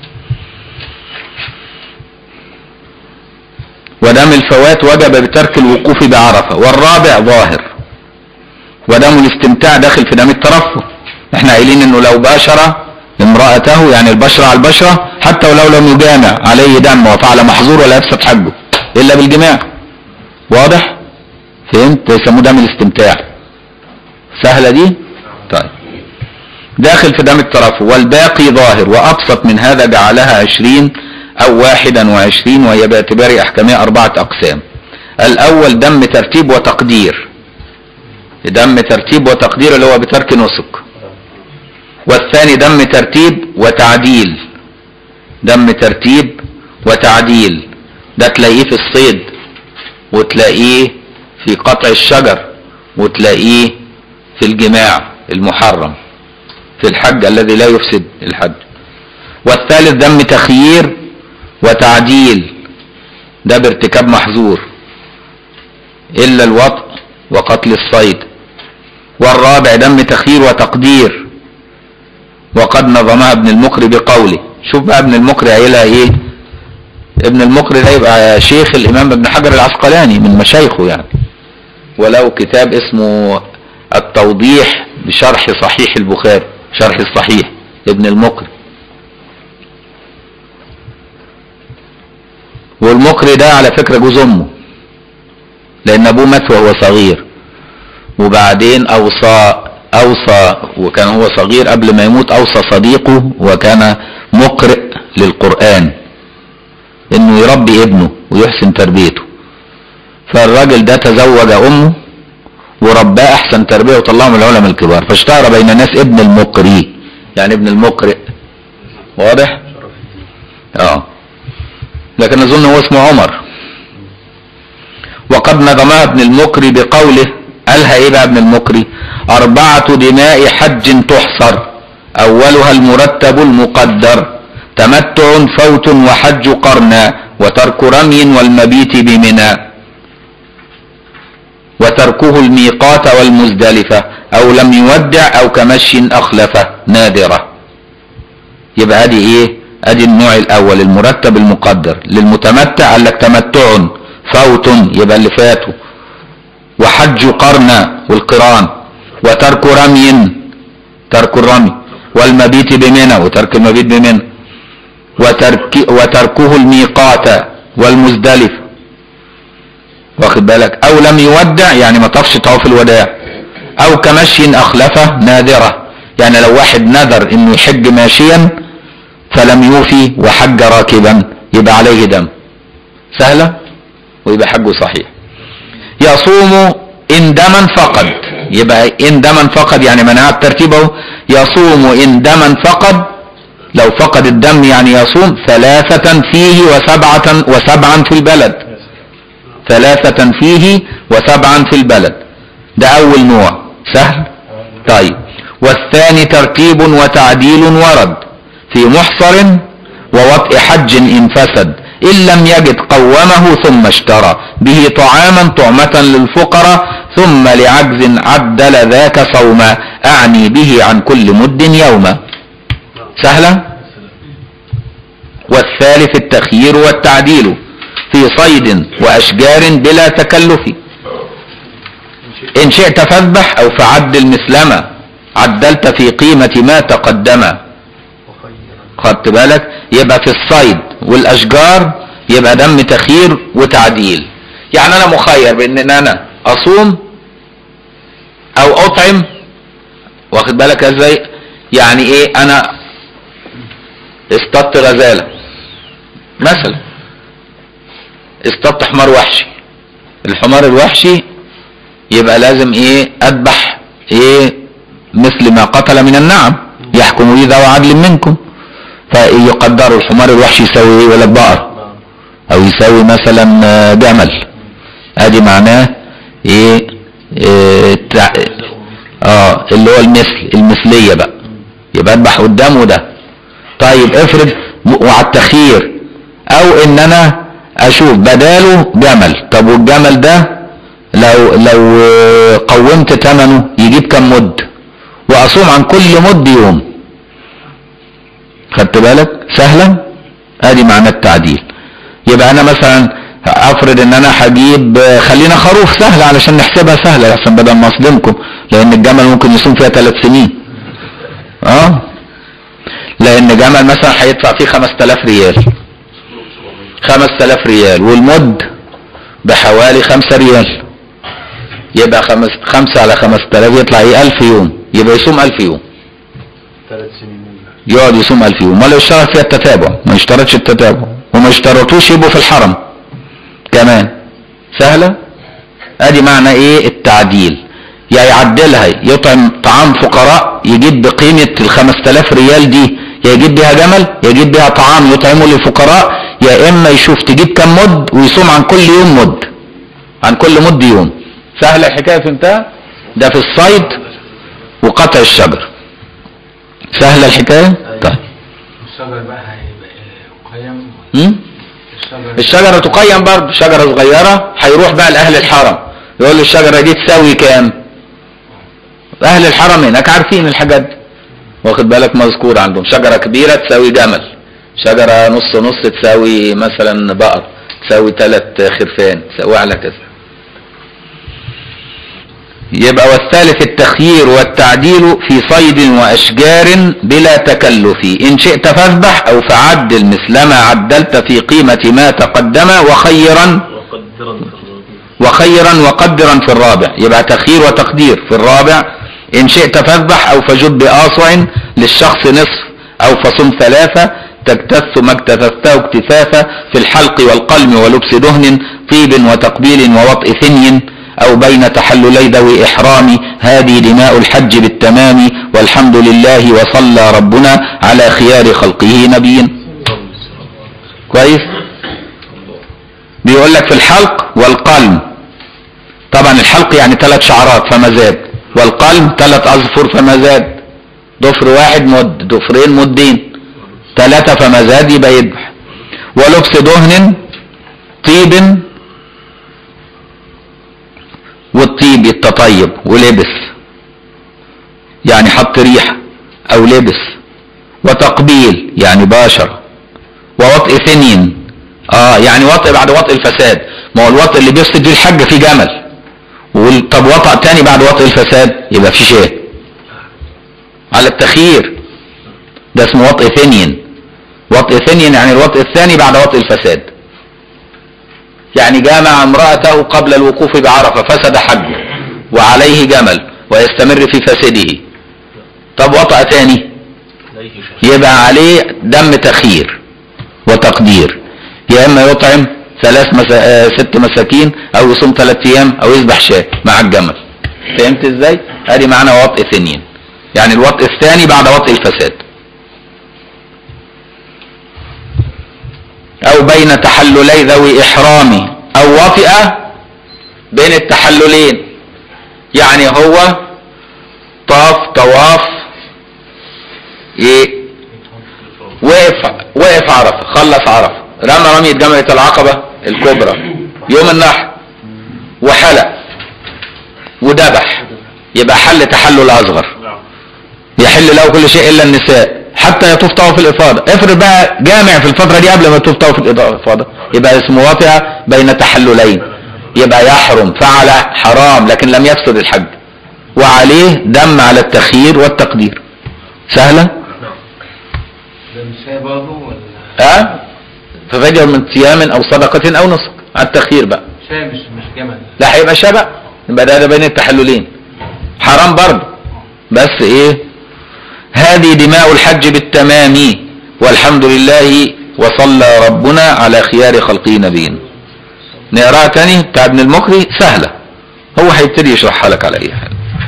ودم الفوات وجب بترك الوقوف بعرفه والرابع ظاهر ودم الاستمتاع داخل في دم الترفه احنا قايلين انه لو باشر امرأته يعني البشرة على البشرة حتى ولو لم يجامع عليه دم وفعل محظور ولا يفسد حجه الا بالجماع واضح فهمت يسموه دم الاستمتاع سهلة دي طيب داخل في دم الترفه والباقي ظاهر وأبسط من هذا جعلها عشرين أو واحدا وعشرين وهي باعتبار أحكامها أربعة أقسام الأول دم ترتيب وتقدير دم ترتيب وتقدير اللي هو بترك نسك والثاني دم ترتيب وتعديل دم ترتيب وتعديل ده تلاقيه في الصيد وتلاقيه في قطع الشجر وتلاقيه في الجماع المحرم في الحج الذي لا يفسد الحج والثالث دم تخيير وتعديل ده بارتكاب محظور إلا الوطء وقتل الصيد والرابع دم تخيير وتقدير وقد نظمها ابن المقري بقوله شوف بقى ابن المقري قايلها ايه ابن المقري ده يبقى شيخ الامام ابن حجر العسقلاني من مشايخه يعني ولو كتاب اسمه التوضيح بشرح صحيح البخاري شرح الصحيح ابن المقري والمقري ده على فكرة جوز امه لان ابوه مات وهو صغير وبعدين اوصى اوصى وكان هو صغير قبل ما يموت اوصى صديقه وكان مقرئ للقرآن انه يربي ابنه ويحسن تربيته فالراجل ده تزوج امه ورباه احسن تربيه وطلعه من العلماء الكبار فاشتهر بين الناس ابن المقري يعني ابن المقرئ واضح اه لكن اظن هو اسمه عمر وقد نظمها ابن المقري بقوله قالها ايه بقى ابن المقري اربعة دماء حج تحصر اولها المرتب المقدر تمتع فوت وحج قرنا وترك رمي والمبيت بمنى وتركه الميقات والمزدلفة او لم يودع او كمشي اخلفه نادرة يبقى دي ايه ادي النوع الاول المرتب المقدر للمتمتع قال لك تمتع فوت يبقى اللي فاته وحج قرن والقران وترك رمي ترك الرمي والمبيت بمنى وترك المبيت بمنى وترك وتركه الميقات والمزدلف واخد بالك او لم يودع يعني ما طفش طواف الوداع او كمشي اخلفه ناذره يعني لو واحد نذر انه يحج ماشيا فلم يوفي وحج راكبا يبقى عليه دم سهلة ويبقى حجه صحيح يصوم ان دما فقد يبقى ان دما فقد يعني منعت ترتيبه يصوم ان دما فقد لو فقد الدم يعني يصوم ثلاثة فيه وسبعة وسبعا في البلد ثلاثة فيه وسبعا في البلد ده أول نوع سهل طيب والثاني ترتيب وتعديل ورد في محصر ووطء حج إن فسد إن لم يجد قومه ثم اشترى به طعاما طعمة للفقراء ثم لعجز عدل ذاك صوما أعني به عن كل مد يوما سهلة والثالث التخيير والتعديل في صيد وأشجار بلا تكلف إن شئت فاذبح أو فعدل مثلما عدلت في قيمة ما تقدم خدت بالك يبقى في الصيد والأشجار يبقى دم تخيير وتعديل يعني أنا مخير بأن إن أنا أصوم أو أطعم واخد بالك ازاي يعني ايه انا اصطدت غزالة مثلا اصطدت حمار وحشي الحمار الوحشي يبقى لازم ايه اذبح ايه مثل ما قتل من النعم يحكم به ذو عدل منكم فيقدر الحمار الوحشي يساوي ايه ولا بقر او يساوي مثلا آه، جمل ادي معناه ايه, إيه تع- اه اللي هو المثل المثلية بقى يبقى اذبح قدامه ده طيب افرض م- وعلى التخيير او ان انا اشوف بداله جمل طب والجمل ده لو لو آه، قومت ثمنه يجيب كم مد واصوم عن كل مد يوم خدت بالك سهلا ادي معنى التعديل يبقى انا مثلا افرض ان انا هجيب آه، خلينا خروف سهل علشان نحسبها سهله عشان بدل ما اصدمكم لان الجمل ممكن يصوم فيها ثلاث سنين اه لان جمل مثلا هيدفع فيه 5000 ريال 5000 ريال والمد بحوالي 5 ريال يبقى خمس خمسة على 5000 يطلع ايه 1000 يوم يبقى يصوم 1000 يوم ثلاث سنين يقعد يصوم 1000 يوم ولا يشترط فيها التتابع ما يشترطش التتابع وما يشترطوش يبقوا في الحرم كمان سهلة ادي معنى ايه التعديل يا يعدلها يطعم طعام فقراء يجيب بقيمة ال 5000 ريال دي يا يجيب بيها جمل يا يجيب بيها طعام يطعمه للفقراء يا اما يشوف تجيب كم مد ويصوم عن كل يوم مد عن كل مد يوم سهلة الحكاية فهمتها ده في الصيد وقطع الشجر سهلة الحكاية طيب الشجر بقى هيبقى قيم هم؟ الشجر الشجرة تقيم برضه شجرة صغيرة هيروح بقى لأهل الحرم يقول له الشجرة دي تساوي كام أهل الحرم هناك عارفين الحاجات دي واخد بالك مذكور عندهم شجرة كبيرة تساوي جمل شجرة نص نص تساوي مثلا بقر تساوي ثلاث خرفان تساوي على كذا يبقى والثالث التخيير والتعديل في صيد وأشجار بلا تكلف إن شئت فاذبح أو فعدل مثلما عدلت في قيمة ما تقدم وخيرا وخيرا وقدرا في الرابع يبقى تخيير وتقدير في الرابع إن شئت فاذبح أو فجد بآصع للشخص نصف أو فصم ثلاثة تكتث ما اكتثته اكتثاثا في الحلق والقلم ولبس دهن طيب وتقبيل ووطء ثني أو بين تحللي ذوي إحرام هذه دماء الحج بالتمام والحمد لله وصلى ربنا على خيار خلقه نبيا كويس بيقول لك في الحلق والقلم طبعا الحلق يعني ثلاث شعرات فما زاد والقلم ثلاث أظفر فما زاد ضفر واحد مد ضفرين مدين ثلاثة فما زاد يبقى يذبح ولبس دهن طيب والطيب التطيب ولبس يعني حط ريحة او لبس وتقبيل يعني باشر ووطئ ثني اه يعني وطئ بعد وطئ الفساد ما هو الوطئ اللي بيفسد فيه الحج فيه جمل وال- طب وطأ تاني بعد وطئ الفساد يبقى في شيء على التخيير ده اسمه وطئ ثني وطئ ثني يعني الوطئ الثاني بعد وطئ الفساد يعني جامع امرأته قبل الوقوف بعرفة فسد حجه وعليه جمل ويستمر في فسده طب وطأ ثاني يبقى عليه دم تخيير وتقدير يا اما يطعم ثلاث مسا... آه، ست مساكين او يصوم ثلاث ايام او يذبح شاة مع الجمل فهمت ازاي ادي معنى وطئ ثنين يعني الوطئ الثاني بعد وطئ الفساد او بين تحللي ذوي احرام او وطئ بين التحللين يعني هو طاف طواف ايه وقف وقف عرفه خلص عرفه رمى رمية جمرة العقبة الكبرى يوم النحر وحلق وذبح يبقى حل تحلل اصغر يحل له كل شيء الا النساء حتى يطوف طواف الافاضه افرض بقى جامع في الفتره دي قبل ما يطوف طواف الافاضه يبقى اسمه واطئ بين تحللين يبقى يحرم فعل حرام لكن لم يفسد الحج وعليه دم على التخيير والتقدير سهله ده نساء برضه ولا ها ففجر من صيام او صدقه او نسك على التخيير بقى نساء مش مش جمل لا هيبقى شبع يبقى ده, ده بين التحللين حرام برضه بس ايه هذه دماء الحج بالتمام والحمد لله وصلى ربنا على خيار خلقه نبينا نقراها تاني بتاع ابن المكري سهلة هو هيبتدي يشرحها لك على اي حال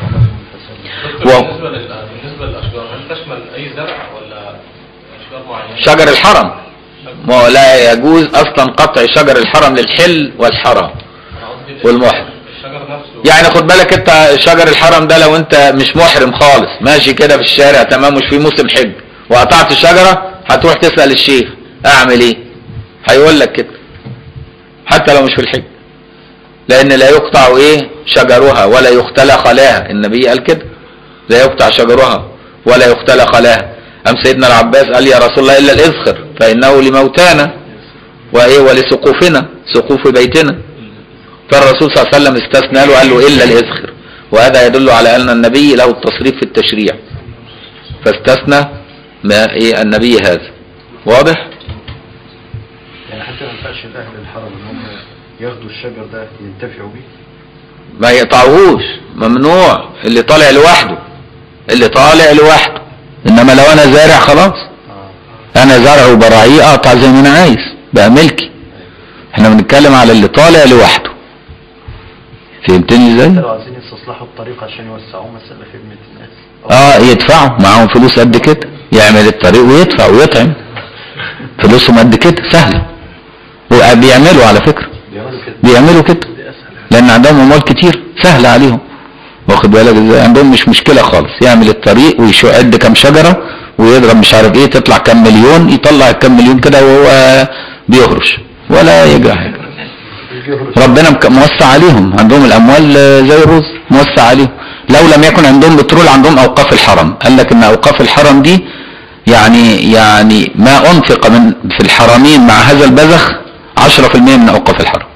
و- بالنسبة لل- بالنسبة للأشجار هل تشمل أي زرع ولا أشجار معينة؟ شجر الحرم ما هو لا يجوز اصلا قطع شجر الحرم للحل والحرام أنا قصدي والمحرم الشجر نفسه يعني خد بالك انت شجر الحرم ده لو انت مش محرم خالص ماشي كده في الشارع تمام مش في موسم حج وقطعت الشجرة هتروح تسأل الشيخ اعمل ايه هيقول لك كده حتى لو مش في الحج لان لا يقطع ايه شجرها ولا يختلى خلاها النبي قال كده لا يقطع شجرها ولا يختلى خلاها ام سيدنا العباس قال يا رسول الله الا الاذخر فانه لموتانا وايه ولسقوفنا سقوف بيتنا فالرسول صلى الله عليه وسلم استثنى له قال له الا الاذخر وهذا يدل على ان النبي له التصريف في التشريع فاستثنى ما ايه النبي هذا واضح يعني حتى ما ينفعش الاهل الحرم ان هم ياخدوا الشجر ده ينتفعوا بيه ما يقطعوهوش ممنوع اللي طالع لوحده اللي طالع لوحده انما لو انا زارع خلاص اه انا زرع وبراعيه اقطع زي ما انا عايز بقى ملكي احنا بنتكلم على اللي طالع لوحده فهمتني ازاي حتى لو عايزين يستصلحوا الطريق عشان يوسعوه مثلا لخدمة الناس أو اه يدفعوا معاهم فلوس قد كده يعمل الطريق ويدفع ويطعم فلوسهم قد كده سهله وبيعملوا على فكره بيعملوا كده بيعملوا كده دي اسهل لان عندهم اموال كتير سهله عليهم واخد بالك ازاي عندهم مش مشكله خالص يعمل الطريق ويعد كام شجره ويضرب مش عارف ايه تطلع كام مليون يطلع كام مليون كده وهو بيهرش ولا يجرى حاجه ربنا مك- موسع عليهم عندهم الاموال آه، زي الرز موسع عليهم لو لم يكن عندهم بترول عندهم اوقاف الحرم قال لك ان اوقاف الحرم دي يعني يعني ما انفق من في الحرمين مع هذا البذخ 10% من اوقاف الحرم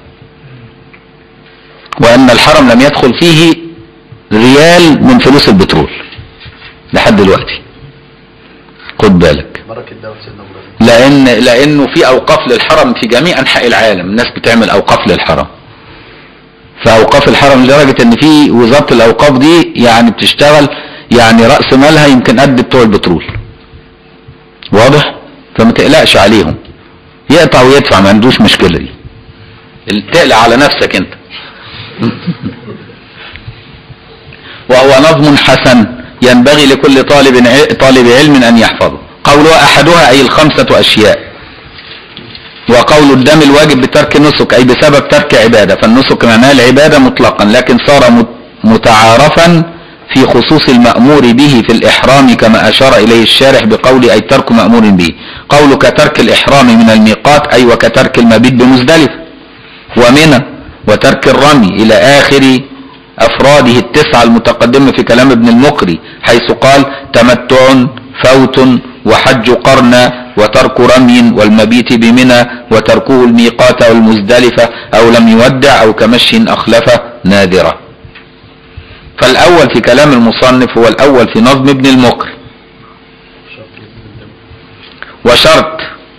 وان الحرم لم يدخل فيه ريال من فلوس البترول لحد دلوقتي خد بالك بركة دعوة سيدنا ابراهيم لان لانه في اوقاف للحرم في جميع انحاء العالم الناس بتعمل اوقاف للحرم فاوقاف الحرم لدرجه ان في وزاره الاوقاف دي يعني بتشتغل يعني راس مالها يمكن قد بتوع البترول واضح فما تقلقش عليهم يقطع ويدفع ما عندوش مشكله دي تقلق على نفسك انت وهو نظم حسن ينبغي لكل طالب ع- طالب علم ان يحفظه قوله احدها اي الخمسه اشياء وقول الدم الواجب بترك نسك اي بسبب ترك عباده فالنسك معناه العباده مطلقا لكن صار مت- متعارفا في خصوص المأمور به في الإحرام كما أشار إليه الشارح بقول أي ترك مأمور به قول كترك الإحرام من الميقات أي وكترك المبيت بمزدلفة ومنى وترك الرمي إلى آخر أفراده التسعة المتقدمة في كلام ابن المقري حيث قال تمتع فوت وحج قرن وترك رمي والمبيت بمنى وتركه الميقات أو المزدلفة أو لم يودع أو كمشي أخلفه نادرة فالأول في كلام المصنف هو الأول في نظم ابن المقر وشرط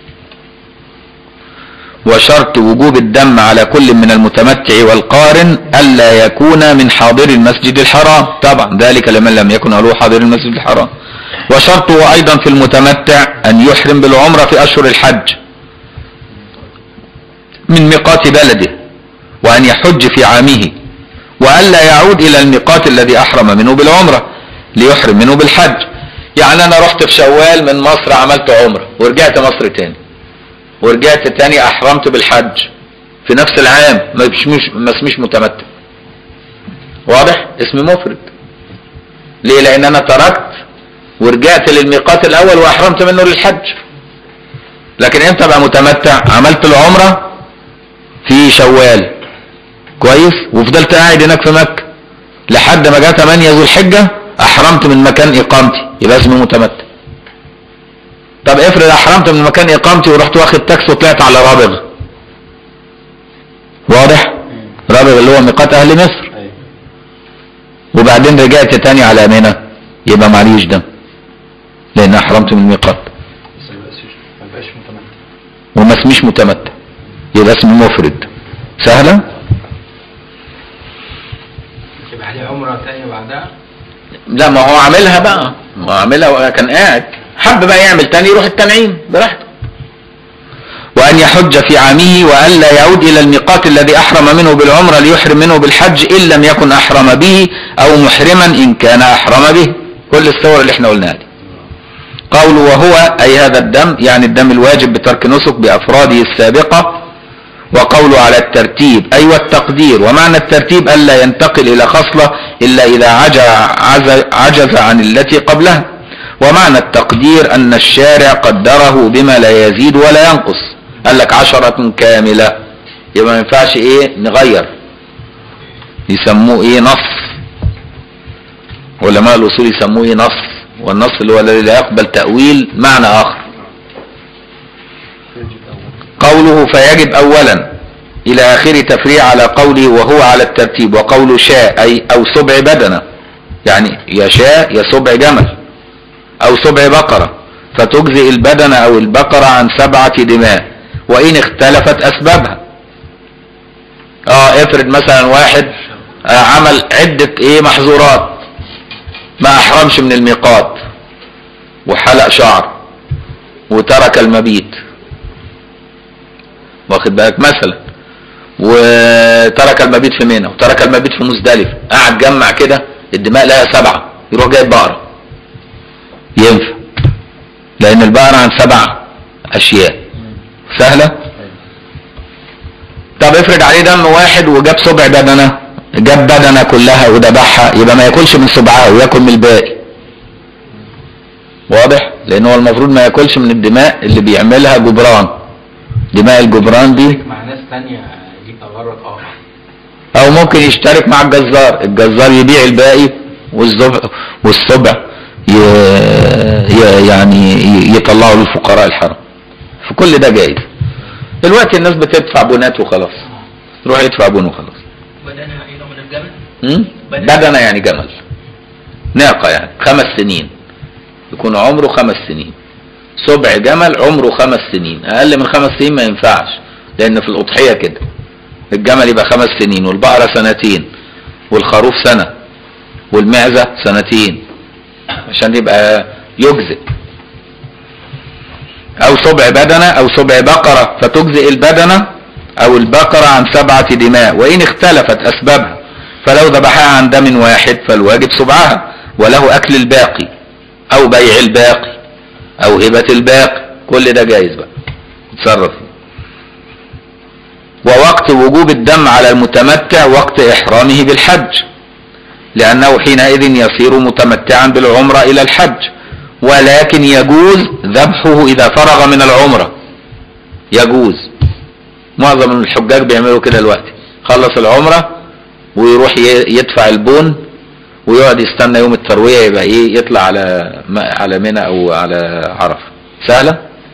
وشرط وجوب الدم على كل من المتمتع والقارن ألا يكون من حاضر المسجد الحرام طبعا ذلك لمن لم يكن أهله حاضر المسجد الحرام وشرطه أيضا في المتمتع أن يحرم بالعمرة في أشهر الحج من ميقات بلده وأن يحج في عامه وألا يعود إلى الميقات الذي أحرم منه بالعمرة ليحرم منه بالحج يعني أنا رحت في شوال من مصر عملت عمرة ورجعت مصر تاني ورجعت تاني أحرمت بالحج في نفس العام ما اسميش ما اسميش متمتع واضح اسمي مفرد ليه لأن أنا تركت ورجعت للميقات الأول وأحرمت منه للحج لكن امتى بقى متمتع عملت العمرة في شوال كويس وفضلت قاعد هناك في مكة لحد ما جاء 8 ذو الحجة احرمت من مكان اقامتي يبقى اسمي متمتع طب افرض احرمت من مكان اقامتي ورحت واخد تاكس وطلعت على رابغ واضح رابغ اللي هو ميقات اهل مصر ايوه وبعدين رجعت تاني على منى يبقى معليش دم لان احرمت من الميقات بس ما يبقاش ما يبقاش متمتع وما اسميش متمتع يبقى اسمي مفرد سهلة يبقى عليه عمرة تانية بعدها لا ما هو عاملها بقى ما هو عاملها وهو كان قاعد حب بقى يعمل تاني يروح التنعيم براحته وأن يحج في عامه وألا يعود إلى الميقات الذي أحرم منه بالعمرة ليحرم منه بالحج إن لم يكن أحرم به أو محرما إن كان أحرم به كل الصور اللي احنا قلناها دي قول وهو أي هذا الدم يعني الدم الواجب بترك نسك بأفراده السابقة وقوله على الترتيب أي والتقدير ومعنى الترتيب ألا ينتقل إلى خصلة إلا إذا عجز, عجز, عجز عن التي قبلها ومعنى التقدير أن الشارع قدره بما لا يزيد ولا ينقص قال لك عشرة كاملة يبقى ما ينفعش إيه نغير يسموه إيه نص علماء الأصول يسموه إيه نص والنص اللي هو الذي لا يقبل تأويل معنى آخر قوله فيجب أولا إلى آخر تفريع على قوله وهو على الترتيب وقول شاء أي أو سبع بدنة يعني يا شاء يا سبع جمل أو سبع بقرة فتجزئ البدن أو البقرة عن سبعة دماء وإن اختلفت أسبابها اه افرض مثلا واحد آه عمل عدة ايه محظورات ما احرمش من الميقات وحلق شعر وترك المبيت واخد بالك مثلا وترك المبيت في منى وترك المبيت في مزدلفه قعد جمع كده الدماء لها سبعه يروح جايب بقره ينفع لان البقره عن سبع اشياء سهله طب افرض عليه دم واحد وجاب سبع بدنه جاب بدنه كلها وذبحها يبقى ما ياكلش من سبعها وياكل من الباقي واضح لان هو المفروض ما ياكلش من الدماء اللي بيعملها جبران دماء الجبران دي مع ناس تانية دي تغرد آخر او ممكن يشترك مع الجزار الجزار يبيع الباقي والصبح والصبح ي... ي... يعني ي- يطلعوا للفقراء الحرم فكل ده جايز دلوقتي الناس بتدفع بونات وخلاص يروح يدفع بون وخلاص بدنها ايه نوع من الجمل؟ م? بدن. بدنة يعني جمل ناقة يعني خمس سنين يكون عمره خمس سنين سبع جمل عمره خمس سنين اقل من خمس سنين ما ينفعش لان في الاضحية كده الجمل يبقى خمس سنين والبقرة سنتين والخروف سنة والمعزة سنتين عشان يبقى يجزئ او سبع بدنة او سبع بقرة فتجزئ البدنة او البقرة عن سبعة دماء وان اختلفت اسبابها فلو ذبحها عن دم واحد فالواجب سبعها وله اكل الباقي او بيع الباقي او هبة الباقي كل ده جايز بقى تصرف فيه. ووقت وجوب الدم على المتمتع وقت احرامه بالحج لانه حينئذ يصير متمتعا بالعمرة الى الحج ولكن يجوز ذبحه اذا فرغ من العمرة يجوز معظم الحجاج بيعملوا كده دلوقتي خلص العمرة ويروح ي- يدفع البون ويقعد يستنى يوم التروية يبقى ايه يطلع على على منى او على عرفة سهلة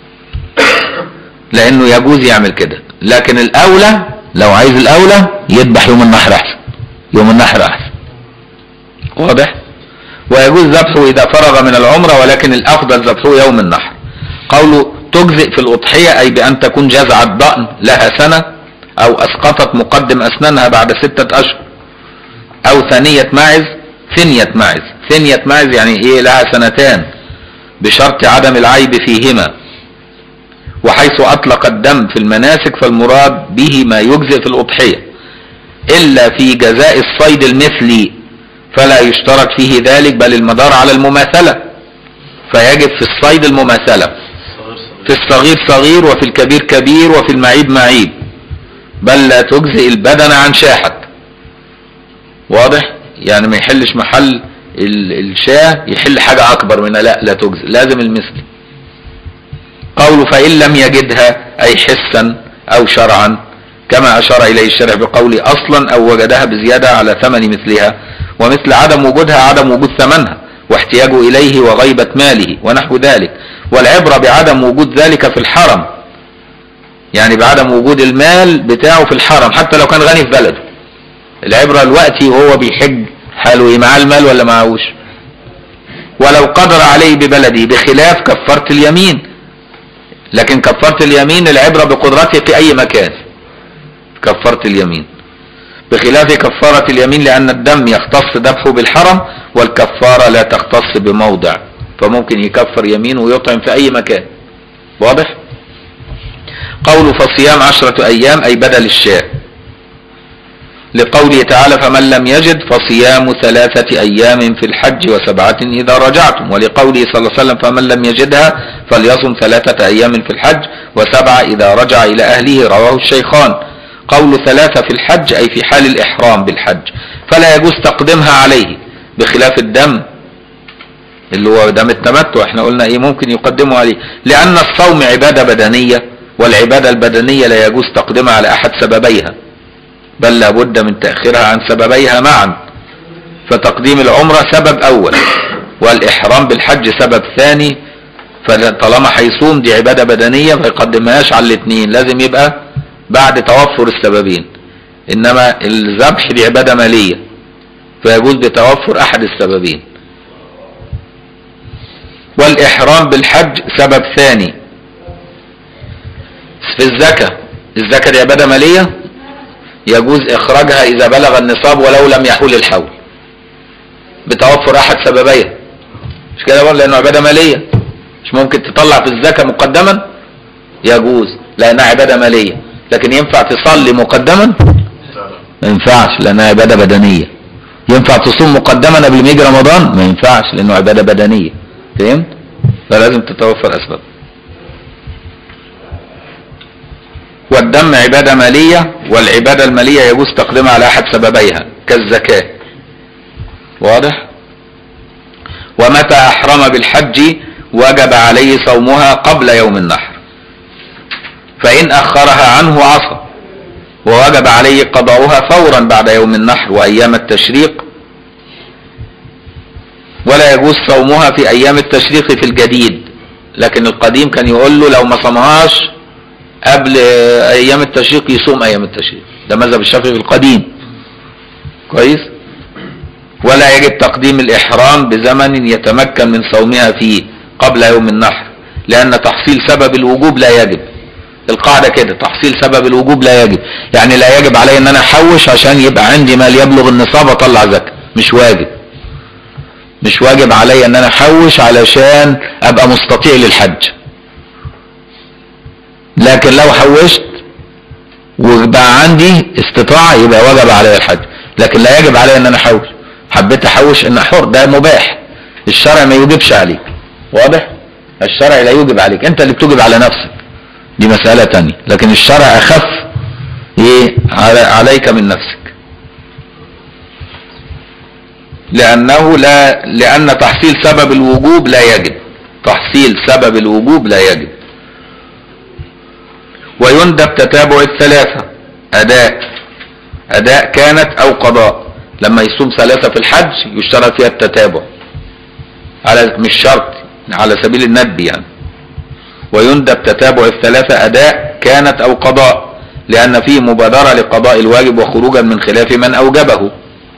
لانه يجوز يعمل كده لكن الاولى لو عايز الاولى يذبح يوم النحر احسن يوم النحر احسن واضح ويجوز ذبحه اذا فرغ من العمرة ولكن الافضل ذبحه يوم النحر قوله تجزئ في الاضحية اي بان تكون جزع الضأن لها سنة او اسقطت مقدم اسنانها بعد ستة اشهر او ثنية ماعز ثنية ماعز ثنية ماعز يعني ايه لها سنتان بشرط عدم العيب فيهما وحيث اطلق الدم في المناسك فالمراد به ما يجزئ في الاضحية الا في جزاء الصيد المثلي فلا يشترط فيه ذلك بل المدار على المماثلة فيجب في الصيد المماثلة في الصغير صغير وفي الكبير كبير وفي المعيب معيب بل لا تجزئ البدن عن شاحت واضح يعني ما يحلش محل ال- الشاه يحل حاجة أكبر منها لا لا تجزئ لازم المثل قوله فإن لم يجدها أي حسا أو شرعا كما أشار إليه الشارع بقوله أصلا أو وجدها بزيادة على ثمن مثلها ومثل عدم وجودها عدم وجود ثمنها واحتياجه إليه وغيبة ماله ونحو ذلك والعبرة بعدم وجود ذلك في الحرم يعني بعدم وجود المال بتاعه في الحرم حتى لو كان غني في بلده العبرة الوقتي وهو بيحج حاله ايه معاه المال ولا معهوش ولو قدر عليه ببلده بخلاف كفارة اليمين لكن كفارة اليمين العبرة بقدرته في اي مكان كفارة اليمين بخلاف كفارة اليمين لان الدم يختص ذبحه بالحرم والكفارة لا تختص بموضع فممكن يكفر يمين ويطعم في اي مكان واضح قول فصيام عشرة ايام اي بدل الشاء لقوله تعالى فمن لم يجد فصيام ثلاثة أيام في الحج وسبعة إذا رجعتم ولقوله صلى الله عليه وسلم فمن لم يجدها فليصم ثلاثة أيام في الحج وسبعة إذا رجع إلى أهله رواه الشيخان قول ثلاثة في الحج أي في حال الإحرام بالحج فلا يجوز تقديمها عليه بخلاف الدم اللي هو دم التمتع احنا قلنا ايه ممكن يقدمه عليه لأن الصوم عبادة بدنية والعبادة البدنية لا يجوز تقديمها على أحد سببيها بل لابد من تأخيرها عن سببيها معا فتقديم العمرة سبب أول والإحرام بالحج سبب ثاني فطالما هيصوم دي عبادة بدنية ما يقدمهاش على الاثنين لازم يبقى بعد توفر السببين إنما الذبح دي عبادة مالية فيجوز بتوفر أحد السببين والإحرام بالحج سبب ثاني في الزكاة الزكاة دي عبادة مالية يجوز إخراجها إذا بلغ النصاب ولو لم يحول الحول بتوفر أحد سببيها مش كده برضه لأنه عبادة مالية مش ممكن تطلع في الزكاة مقدما يجوز لأنها عبادة مالية لكن ينفع تصلي مقدما ما ينفعش لأنها عبادة بدنية ينفع تصوم مقدما قبل ما يجي رمضان ما ينفعش لأنه عبادة بدنية فهمت فلازم تتوفر أسباب والدم عبادة مالية والعبادة المالية يجوز تقديمها على أحد سببيها كالزكاة واضح ومتى أحرم بالحج وجب عليه صومها قبل يوم النحر فإن أخرها عنه عصى ووجب عليه قضاؤها فورا بعد يوم النحر وأيام التشريق ولا يجوز صومها في أيام التشريق في الجديد لكن القديم كان يقول له لو ما صمهاش قبل ايام التشريق يصوم ايام التشريق ده مذهب الشافعي في القديم كويس ولا يجب تقديم الاحرام بزمن يتمكن من صومها فيه قبل يوم النحر لان تحصيل سبب الوجوب لا يجب القاعدة كده تحصيل سبب الوجوب لا يجب يعني لا يجب علي ان انا احوش عشان يبقى عندي مال يبلغ النصاب اطلع زكاة مش واجب مش واجب علي ان انا احوش علشان ابقى مستطيع للحج لكن لو حوشت وبقى عندي استطاعة يبقى وجب علي الحج لكن لا يجب علي ان انا احوش حبيت احوش ان حر ده مباح الشرع ما يوجبش عليك واضح الشرع لا يوجب عليك انت اللي بتوجب على نفسك دي مسألة تانية لكن الشرع اخف ايه على عليك من نفسك لانه لا لان تحصيل سبب الوجوب لا يجب تحصيل سبب الوجوب لا يجب ويندب تتابع الثلاثة أداء أداء كانت أو قضاء لما يصوم ثلاثة في الحج يشترط فيها التتابع على مش شرط على سبيل الندب يعني ويندب تتابع الثلاثة أداء كانت أو قضاء لأن فيه مبادرة لقضاء الواجب وخروجا من خلاف من أوجبه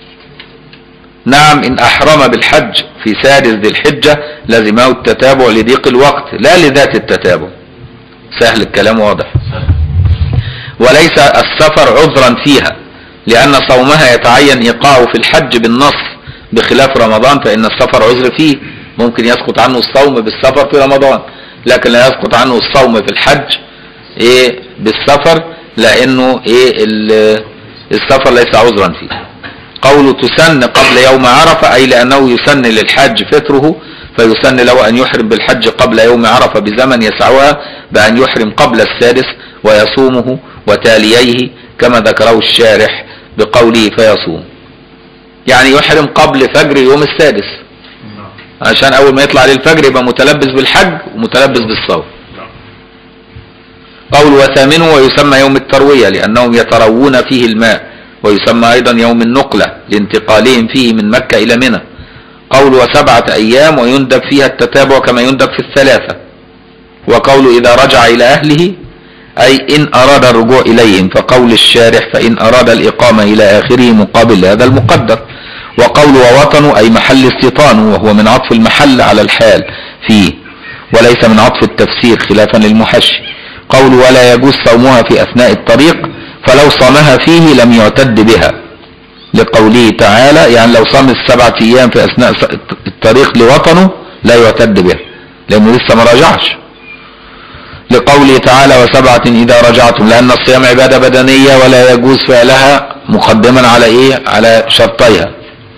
نعم إن أحرم بالحج في سادس ذي الحجة لزمه التتابع لضيق الوقت لا لذات التتابع سهل الكلام واضح وليس السفر عذرا فيها لأن صومها يتعين إيقاعه في الحج بالنص بخلاف رمضان فإن السفر عذر فيه ممكن يسقط عنه الصوم بالسفر في رمضان لكن لا يسقط عنه الصوم في الحج إيه بالسفر لأنه إيه ال- السفر ليس عذرا فيه قوله تسن قبل يوم عرفة أي لأنه يسن للحاج فطره فيسن له أن يحرم بالحج قبل يوم عرفة بزمن يسعها بأن يحرم قبل السادس ويصومه وتاليه كما ذكره الشارح بقوله فيصوم يعني يحرم قبل فجر يوم السادس عشان أول ما يطلع عليه الفجر يبقى متلبس بالحج ومتلبس بالصوم قول وثامنه ويسمى يوم التروية لأنهم يتروون فيه الماء ويسمى أيضا يوم النقلة لانتقالهم فيه من مكة إلى منى قول وسبعة أيام ويندب فيها التتابع كما يندب في الثلاثة وقول إذا رجع إلى أهله أي إن أراد الرجوع إليهم فقول الشارح فإن أراد الإقامة إلى آخره مقابل هذا المقدر وقول ووطن أي محل استيطانه وهو من عطف المحل على الحال فيه وليس من عطف التفسير خلافا للمحشي قول ولا يجوز صومها في أثناء الطريق فلو صامها فيه لم يعتد بها لقوله تعالى يعني لو صام السبعة أيام في أثناء الطريق لوطنه لا يعتد بها لأنه لسه ما رجعش لقوله تعالى وسبعة إذا رجعتم لأن الصيام عبادة بدنية ولا يجوز فعلها مقدما على إيه على شرطيها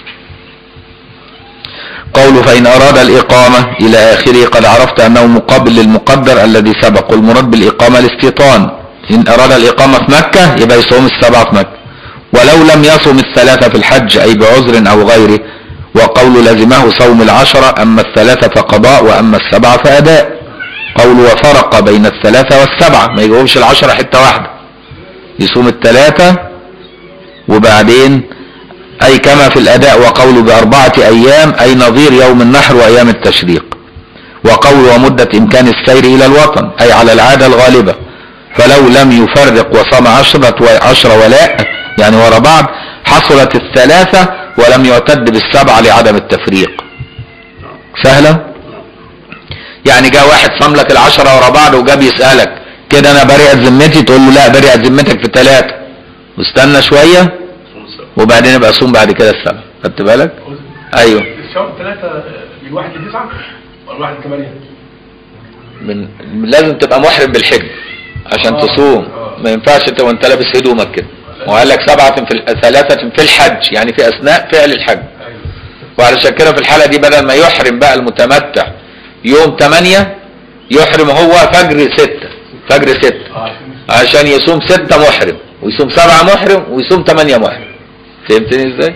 قول فإن أراد الإقامة إلى آخره قد عرفت أنه مقابل للمقدر الذي سبق والمراد بالإقامة الاستيطان إن أراد الإقامة في مكة يبقى يصوم السبعة في مكة ولو لم يصم الثلاثة في الحج أي بعذر أو غيره وقول لزمه صوم العشرة أما الثلاثة فقضاء وأما السبعة فأداء قول وفرق بين الثلاثة والسبعة ما يجاوبش العشرة حتة واحدة يصوم الثلاثة وبعدين أي كما في الأداء وقول بأربعة أيام أي نظير يوم النحر وأيام التشريق وقول ومدة إمكان السير إلى الوطن أي على العادة الغالبة فلو لم يفرق وصام عشرة وعشرة ولاء يعني ورا بعض حصلت الثلاثة ولم يعتد بالسبعة لعدم التفريق سهلة يعني جاء واحد صام لك العشرة ورا بعض وجاب يسألك كده انا بريئة ذمتي تقول له لا بريئة ذمتك في ثلاثة واستنى شوية وبعدين يبقى صوم بعد كده السبعة خدت بالك ايوه الشهر ثلاثة من واحد لتسعة ولا واحد لثمانية؟ من لازم تبقى محرم بالحج عشان آه. تصوم آه. ما ينفعش انت وانت لابس هدومك كده وقال لك سبعة في ال- ثلاثة في الحج يعني في اثناء فعل الحج ايوه وعلشان كده في الحالة دي بدل ما يحرم بقى المتمتع يوم 8 يحرم هو فجر 6 فجر 6 اه عشان عشان يصوم 6 محرم ويصوم 7 محرم ويصوم 8 محرم فهمتني ازاي؟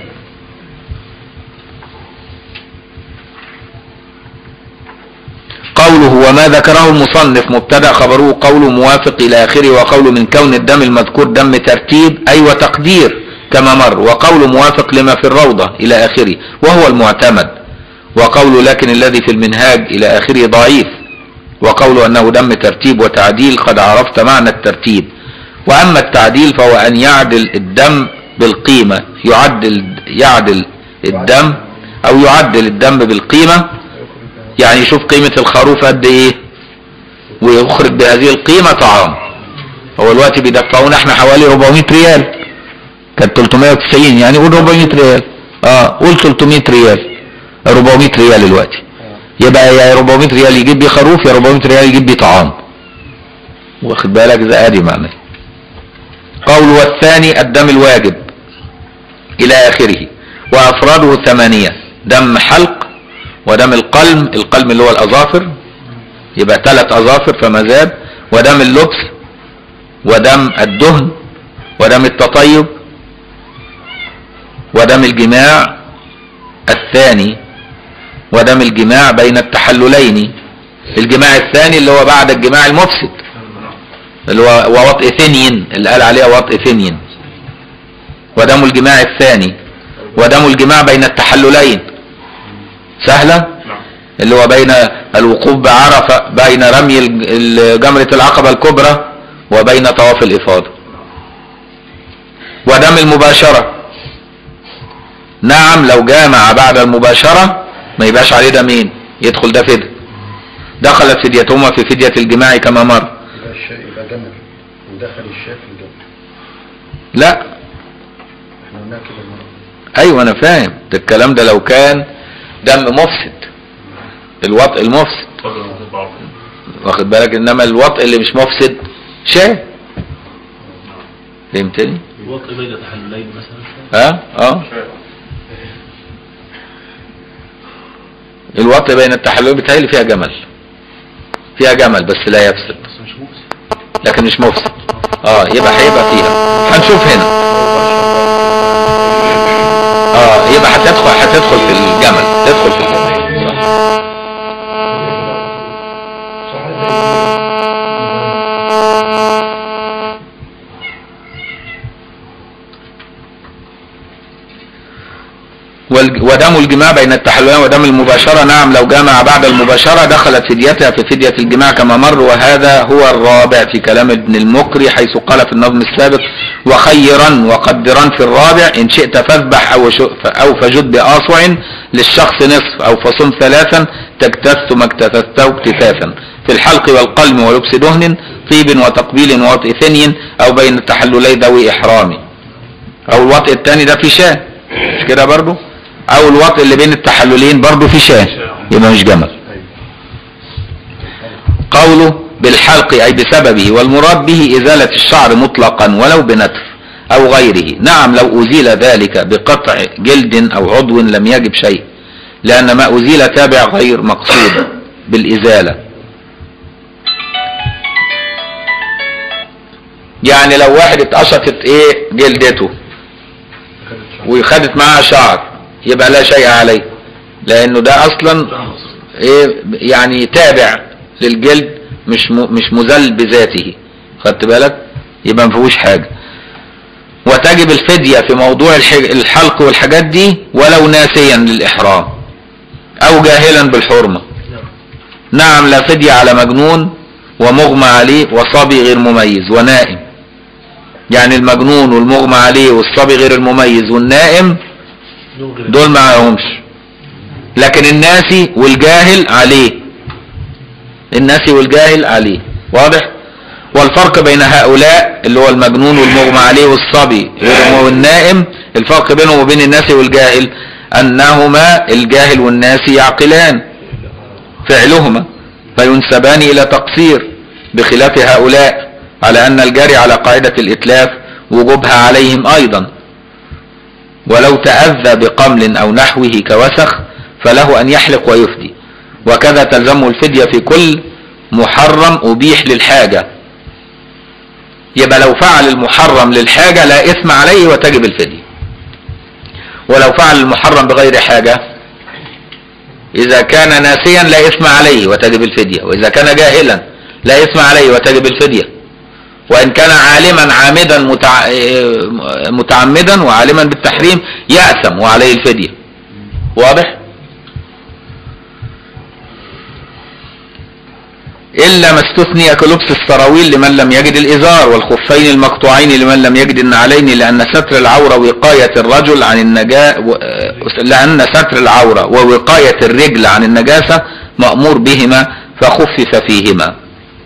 قوله وما ذكره المصنف مبتدا خبره قول موافق الى اخره وقول من كون الدم المذكور دم ترتيب اي وتقدير كما مر وقول موافق لما في الروضه الى اخره وهو المعتمد وقول لكن الذي في المنهاج الى اخره ضعيف وقول انه دم ترتيب وتعديل قد عرفت معنى الترتيب واما التعديل فهو ان يعدل الدم بالقيمه يعدل يعدل الدم او يعدل الدم بالقيمه يعني يشوف قيمة الخروف قد ايه ويخرج بهذه القيمة طعام هو الوقت بيدفعونا احنا حوالي 400 ريال كانت 390 يعني قول 400 ريال اه قول 300 ريال 400 ريال الوقت يبقى يا 400 ريال يجيب بيه خروف يا 400 ريال يجيب بيه طعام واخد بالك ده ادي معنى قول والثاني الدم الواجب الى اخره وافراده ثمانية دم حلق ودم القلم القلم اللي هو الاظافر يبقى ثلاث اظافر فما زاد ودم اللبس ودم الدهن ودم التطيب ودم الجماع الثاني ودم الجماع بين التحللين الجماع الثاني اللي هو بعد الجماع المفسد اللي هو ووطء ثنين اللي قال عليها وطء ثنين ودم الجماع الثاني ودم الجماع بين التحللين سهلة نعم اللي هو بين الوقوف بعرفة بين رمي الج- ال- جمرة العقبة الكبرى وبين طواف الإفاضة ودم المباشرة نعم لو جامع بعد المباشرة ما يبقاش عليه دمين يدخل ده فدية دخلت فديتهما في فدية الجماع كما مر يبقى الشاء يبقى جمل ودخل الشاء في الجمل لا احنا قلنا كده المرة ايوه انا فاهم ده الكلام ده لو كان دم مفسد الوطء المفسد اتفضل يا مهندس بعض واخد بالك انما الوطء اللي مش مفسد شاء فهمتني الوطء بين تحللين مثلا ها اه الوطء بين التحلل بتهيألي فيها جمل فيها جمل بس لا يفسد بس مش مفسد لكن مش مفسد اه يبقى هيبقى فيها هنشوف هنا اه يبقى هتدخل هتدخل في الجمل تدخل في الجمل صح. والج- ودم الجماع بين التحللين ودم المباشرة نعم لو جامع بعد المباشرة دخلت فديتها في فدية الجماع كما مر وهذا هو الرابع في كلام ابن المقري حيث قال في النظم السابق وخيرا وقدرا في الرابع إن شئت فاذبح أو, شو- أو فجد بأصع للشخص نصف أو فصم ثلاثا تجتث ما اجتثثته اكتثاثا في الحلق والقلم ولبس دهن طيب وتقبيل ووطئ ثني أو بين التحللي ذوي إحرام أو الوطئ الثاني ده في شاه مش كده برضو او الوطء اللي بين التحللين برضو في شاه يبقى مش جمل قوله بالحلق اي بسببه والمراد به ازالة الشعر مطلقا ولو بنتر او غيره نعم لو ازيل ذلك بقطع جلد او عضو لم يجب شيء لان ما ازيل تابع غير مقصود بالازالة يعني لو واحد اتقشطت ايه جلدته وخدت معاها شعر يبقى لا شيء عليه لانه ده اصلا ايه يعني تابع للجلد مش م- مش مذل بذاته خدت بالك يبقى ما فيهوش حاجه وتجب الفديه في موضوع الح- الحلق والحاجات دي ولو ناسيا للاحرام او جاهلا بالحرمه نعم لا فديه على مجنون ومغمى عليه وصبي غير مميز ونائم يعني المجنون والمغمى عليه والصبي غير المميز والنائم دول ما عليهمش لكن الناسي والجاهل عليه الناسي والجاهل عليه واضح والفرق بين هؤلاء اللي هو المجنون والمغمى عليه والصبي غير والنائم الفرق بينهم وبين الناسي والجاهل انهما الجاهل والناسي يعقلان فعلهما فينسبان الى تقصير بخلاف هؤلاء على ان الجاري على قاعدة الاتلاف وجوبها عليهم ايضا ولو تأذى بقمل أو نحوه كوسخ فله أن يحلق ويفدي وكذا تلزمه الفدية في كل محرم أبيح للحاجة يبقى لو فعل المحرم للحاجة لا إثم عليه وتجب الفدية ولو فعل المحرم بغير حاجة إذا كان ناسيا لا إثم عليه وتجب الفدية وإذا كان جاهلا لا إثم عليه وتجب الفدية وإن كان عالما عامدا متع... إيه، متعمدا وعالما بالتحريم يأثم وعليه الفدية واضح إلا ما استثني كلبس السراويل لمن لم يجد الإزار والخفين المقطوعين لمن لم يجد النعلين لأن ستر العورة وقاية الرجل عن النجاة و... آه، لأن ستر العورة ووقاية الرجل عن النجاسة مأمور بهما فخفف فيهما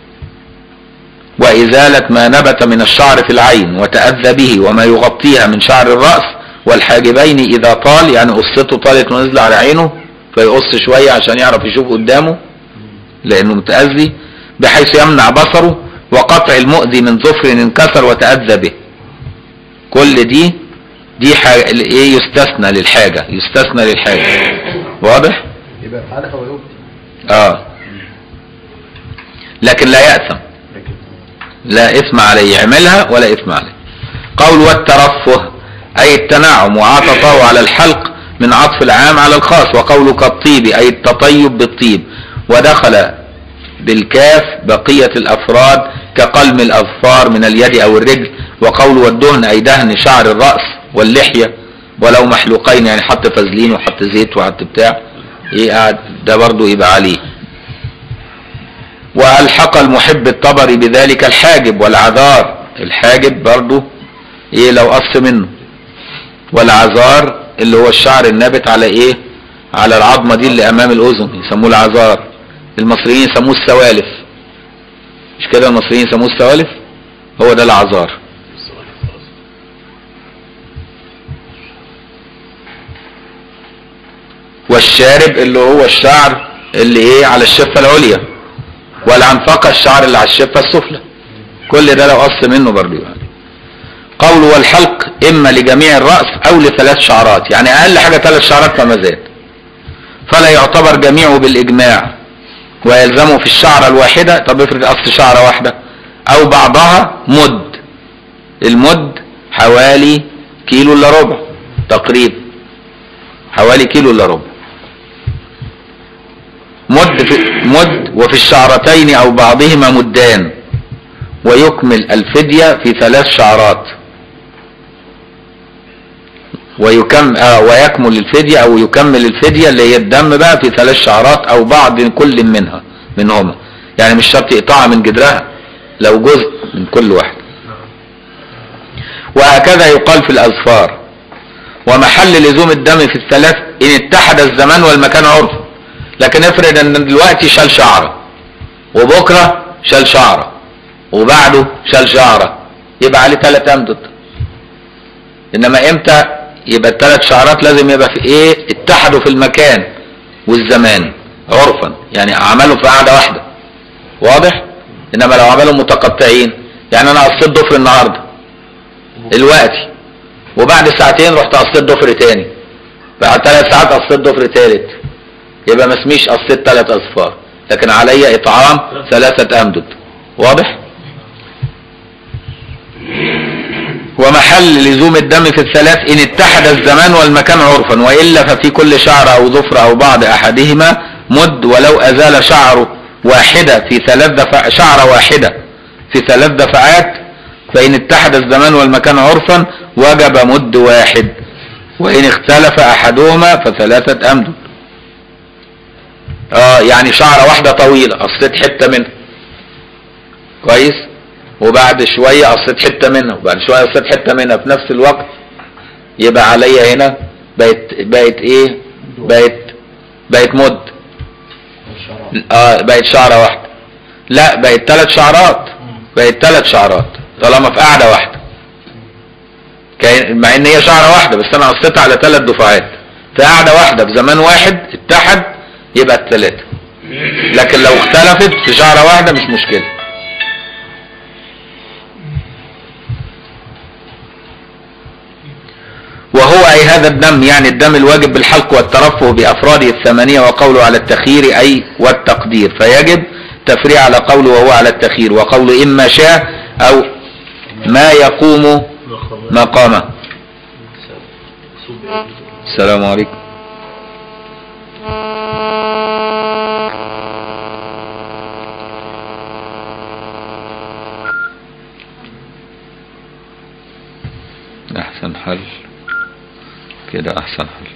وإزالة ما نبت من الشعر في العين وتأذى به وما يغطيها من شعر الرأس والحاجبين إذا طال يعني قصته طالت ونزل على عينه فيقص شوية عشان يعرف يشوف قدامه لأنه متأذي بحيث يمنع بصره وقطع المؤذي من ظفر انكسر وتأذى به كل دي دي حاجة ايه يستثنى للحاجة يستثنى للحاجة واضح؟ يبقى فعلها ويبدي اه لكن لا يأثم لكن لا إثم عليه يعملها ولا إثم عليه قول والترفه أي التنعم وعطفه على الحلق من عطف العام على الخاص وقول كالطيب أي التطيب بالطيب ودخل بالكاف بقية الأفراد كقلم الأظفار من اليد أو الرجل وقول والدهن أي دهن شعر الرأس واللحية ولو محلوقين يعني حط فازلين وحط زيت وحط بتاع ايه قاعد ده برضه يبقى عليه والحق المحب الطبري بذلك الحاجب والعذار الحاجب برضه ايه لو قص منه والعذار اللي هو الشعر النابت على ايه على العظمه دي اللي امام الاذن يسموه العذار المصريين يسموه السوالف مش كده المصريين يسموه السوالف هو ده العذار والشارب اللي هو الشعر اللي ايه على الشفه العليا والعنفقه الشعر اللي على الشفه السفلى كل ده لو قص منه برضه يعني قول والحلق اما لجميع الراس او لثلاث شعرات يعني اقل حاجه ثلاث شعرات فما زاد فلا يعتبر جميعه بالاجماع ويلزمه في الشعره الواحده طب افرض قص شعره واحده او بعضها مد المد حوالي كيلو الا ربع تقريبا حوالي كيلو الا ربع مد في مد وفي الشعرتين او بعضهما مدان ويكمل الفدية في ثلاث شعرات ويكم آه ويكمل الفدية او يكمل الفدية اللي هي الدم بقى في ثلاث شعرات او بعض كل منها منهما يعني مش شرط يقطعها من جدرها لو جزء من كل واحد وهكذا يقال في الاظفار ومحل لزوم الدم في الثلاث ان اتحد الزمان والمكان عرفا لكن افرض ان دلوقتي شال شعره وبكره شال شعره وبعده شال شعره يبقى عليه ثلاث امدد انما امتى يبقى الثلاث شعرات لازم يبقى في ايه اتحدوا في المكان والزمان عرفا يعني عملوا في قعده واحده واضح انما لو عملوا متقطعين يعني انا قصيت ضفر النهارده دلوقتي وبعد ساعتين رحت قصيت ضفر تاني بعد ثلاث ساعات قصيت ضفر تالت يبقى ما اسميش قصيت ثلاث اصفار لكن علي اطعام ثلاثة امدد واضح ومحل لزوم الدم في الثلاث ان اتحد الزمان والمكان عرفا والا ففي كل شعر او ظفر او بعض احدهما مد ولو ازال شعر واحدة في ثلاث دفع شعرة واحدة في ثلاث دفعات فان اتحد الزمان والمكان عرفا وجب مد واحد وان اختلف احدهما فثلاثة امدد اه يعني شعرة واحدة طويلة قصيت حتة منها كويس وبعد شوية قصيت حتة منها وبعد شوية قصيت حتة منها في نفس الوقت يبقى عليا هنا بقت بقت ايه بقت بقت مد اه بقت شعرة واحدة لا بقت ثلاث شعرات بقت ثلاث شعرات طالما في قاعدة واحدة كان مع ان هي شعرة واحدة بس انا قصيتها على ثلاث دفعات في قاعدة واحدة في زمان واحد اتحد يبقى الثلاثة لكن لو اختلفت في شعرة واحدة مش مشكلة وهو أي هذا الدم يعني الدم الواجب بالحلق والترفه بأفراده الثمانية وقوله على التخيير أي والتقدير فيجب تفريع على قوله وهو على التخيير وقوله إما شاء أو ما يقوم مقامه السلام عليكم أحسن حل كده أحسن حل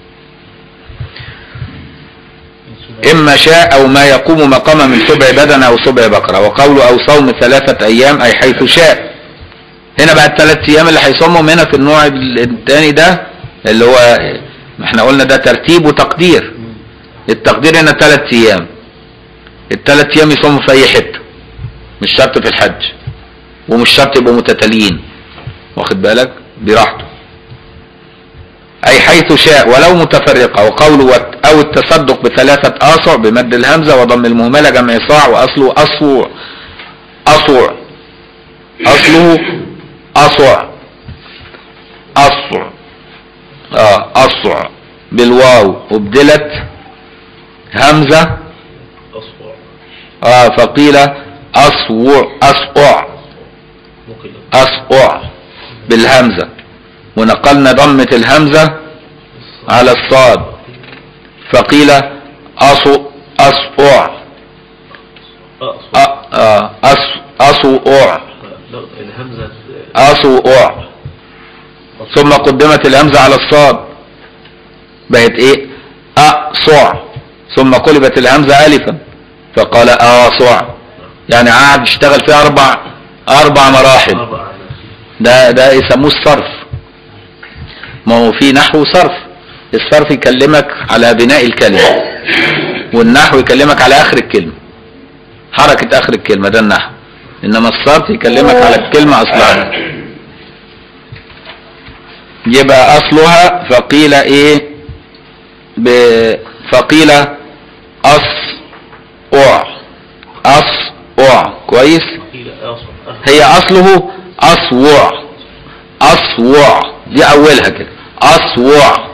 إما شاء أو ما يقوم مقام من سبع بدن أو سبع بقرة وقوله أو صوم ثلاثة أيام أي حيث شاء هنا بقى الثلاث أيام اللي هيصومهم هنا في النوع الثاني ده اللي هو ما احنا قلنا ده ترتيب وتقدير التقدير هنا ثلاث أيام الثلاث أيام يصوموا في أي حتة مش شرط في الحج ومش شرط يبقوا متتاليين واخد بالك براحته أي حيث شاء ولو متفرقة وقوله وت- أو التصدق بثلاثة آصع بمد الهمزة وضم المهملة جمع صاع وأصله أصوع أصوع أصله أصع أصع آه أصع بالواو أبدلت همزة أصفر آه فقيل أصوع أصع ممكن أصقع بالهمزة ونقلنا ضمة الهمزة على الصاد فقيل أصو أصقع أصفر أ- آه، أص أصوع لا الهمزة أصوع ثم قدمت الهمزة على الصاد بقت ايه اصع ثم قلبت الهمزة الفا فقال اصع يعني قعد يشتغل فيها اربع اربع مراحل أربع أعمال. ده ده يسموه الصرف ما هو في نحو صرف الصرف يكلمك على بناء الكلمة والنحو يكلمك على اخر الكلمة حركة اخر الكلمة ده النحو انما الصرف يكلمك على الكلمة اصلها يبقى اصلها فقيل ايه ب فقيل اص اع اص اع كويس قيل أصل أهل هي اصله اصوع اصوع دي اولها كده اصوع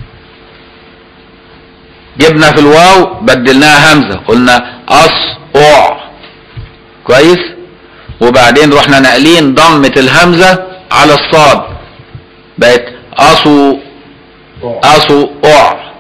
جبنا في الواو بدلناها همزة قلنا اصوع كويس وبعدين رحنا ناقلين ضمة الهمزة على الصاد بقت اصو اصو اع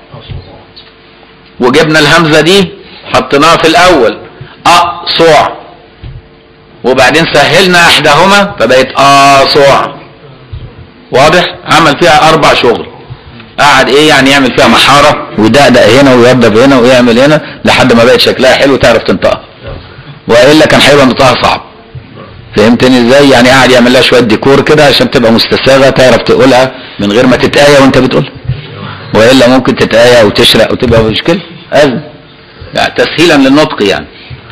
وجبنا الهمزة دي حطيناها في الاول اصوع وبعدين سهلنا احداهما فبقت اصوع واضح عمل فيها اربع شغل قعد ايه يعني يعمل فيها محارة ويدقدق هنا ويوضب هنا ويعمل هنا لحد ما بقت شكلها حلو تعرف تنطقها والا كان هيبقى نطقها صعب فهمتني ازاي يعني قاعد يعمل لها شويه ديكور كده عشان تبقى مستساغه تعرف تقولها من غير ما تتآية وانت بتقولها والا ممكن تتآية او تشرق وتبقى مشكله ازمه يعني تسهيلا للنطق يعني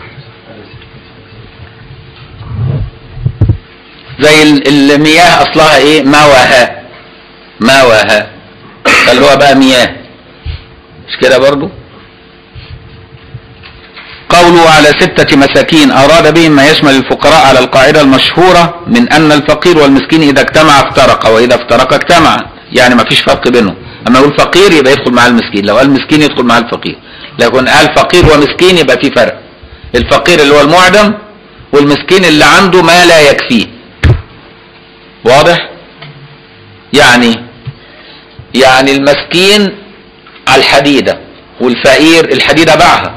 زي ال- المياه اصلها ايه مواها مواها اللي هو بقى مياه مش كده برضو قوله على ستة مساكين أراد بهم ما يشمل الفقراء على القاعدة المشهورة من أن الفقير والمسكين إذا اجتمع افترق وإذا افترق اجتمع يعني ما فيش فرق بينهم أما يقول فقير يبقى يدخل مع المسكين لو قال مسكين يدخل مع الفقير لكن قال فقير ومسكين يبقى في فرق الفقير اللي هو المعدم والمسكين اللي عنده ما لا يكفيه واضح يعني يعني المسكين على الحديدة والفقير الحديدة باعها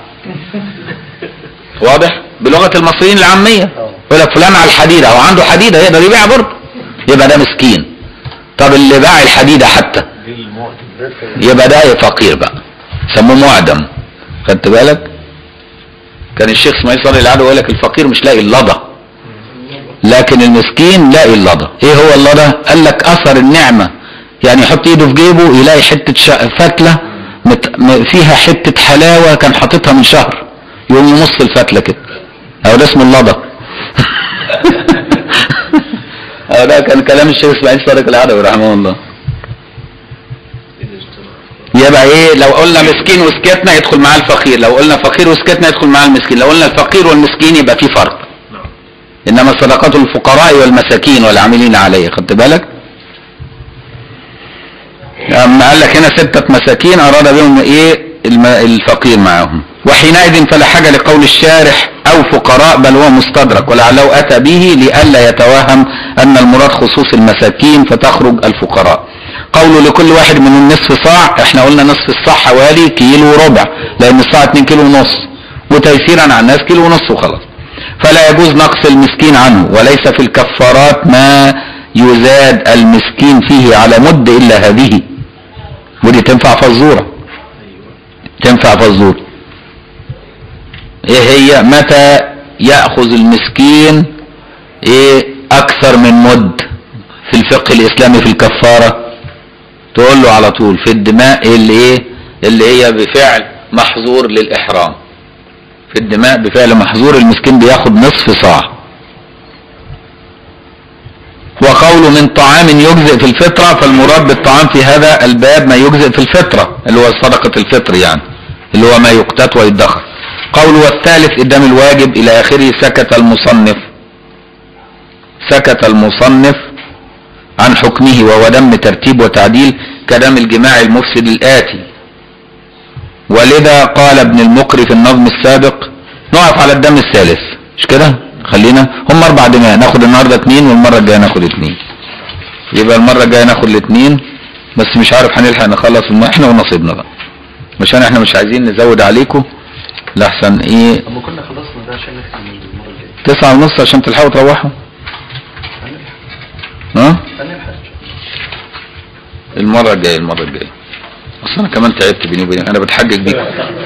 واضح بلغة المصريين العامية يقول لك فلان على الحديدة هو عنده حديدة يقدر يبيع برضه يبقى ده مسكين طب اللي باع الحديدة حتى يبقى ده فقير بقى سموه معدم خدت بالك كان الشيخ اسماعيل صالح العدو يقول لك الفقير مش لاقي اللضى لكن المسكين لاقي اللضى ايه هو اللضى قال لك اثر النعمة يعني يحط ايده في جيبه يلاقي حتة شا- فتلة مت... م- فيها حتة حلاوة كان حاططها من شهر يقوم يمص الفتلة كده او ده اسمه اللضى او ده كان كلام الشيخ اسماعيل صادق العدوي رحمه الله إذا اجتمع يبقى ايه لو قلنا مسكين وسكتنا يدخل معاه الفقير لو قلنا فقير وسكتنا يدخل معاه المسكين لو قلنا الفقير والمسكين يبقى في فرق نعم انما صدقات الفقراء والمساكين والعاملين عليه خدت بالك اما قال لك هنا ستة مساكين اراد بهم ايه الم- الفقير معهم وحينئذ فلا حاجة لقول الشارح او فقراء بل هو مستدرك ولعله اتى به لئلا يتوهم ان المراد خصوص المساكين فتخرج الفقراء قوله لكل واحد من النصف صاع احنا قلنا نصف الصاع حوالي كيلو وربع لان الصاع 2 كيلو ونص وتيسيرا على الناس كيلو ونص وخلاص فلا يجوز نقص المسكين عنه وليس في الكفارات ما يزاد المسكين فيه على مد الا هذه ودي تنفع فزوره تنفع فزوره ايه هي متى ياخذ المسكين ايه اكثر من مد في الفقه الاسلامي في الكفاره تقول له على طول في الدماء اللي ايه اللي هي بفعل محظور للاحرام في الدماء بفعل محظور المسكين بياخد نصف صاع وقول من طعام يجزئ في الفطرة فالمراد بالطعام في هذا الباب ما يجزئ في الفطرة اللي هو صدقة الفطر يعني اللي هو ما يقتات ويدخر قول والثالث قدام الواجب إلى آخره سكت المصنف سكت المصنف عن حكمه وهو دم ترتيب وتعديل كدم الجماع المفسد الآتي ولذا قال ابن المقري في النظم السابق نقف على الدم الثالث مش كده خلينا هم اربع دماء ناخد النهارده اتنين والمره الجايه ناخد اتنين يبقى المره الجايه ناخد الاتنين بس مش عارف هنلحق نخلص الم... احنا ونصيبنا بقى عشان احنا مش عايزين نزود عليكم لحسن ايه اما كنا خلصنا ده عشان نختم المره الجايه تسعة ونص عشان تلحقوا تروحوا هنلحق ها هنلحق المرة الجاية المرة الجاية اصل انا كمان تعبت بيني وبينك انا بتحجج بيكم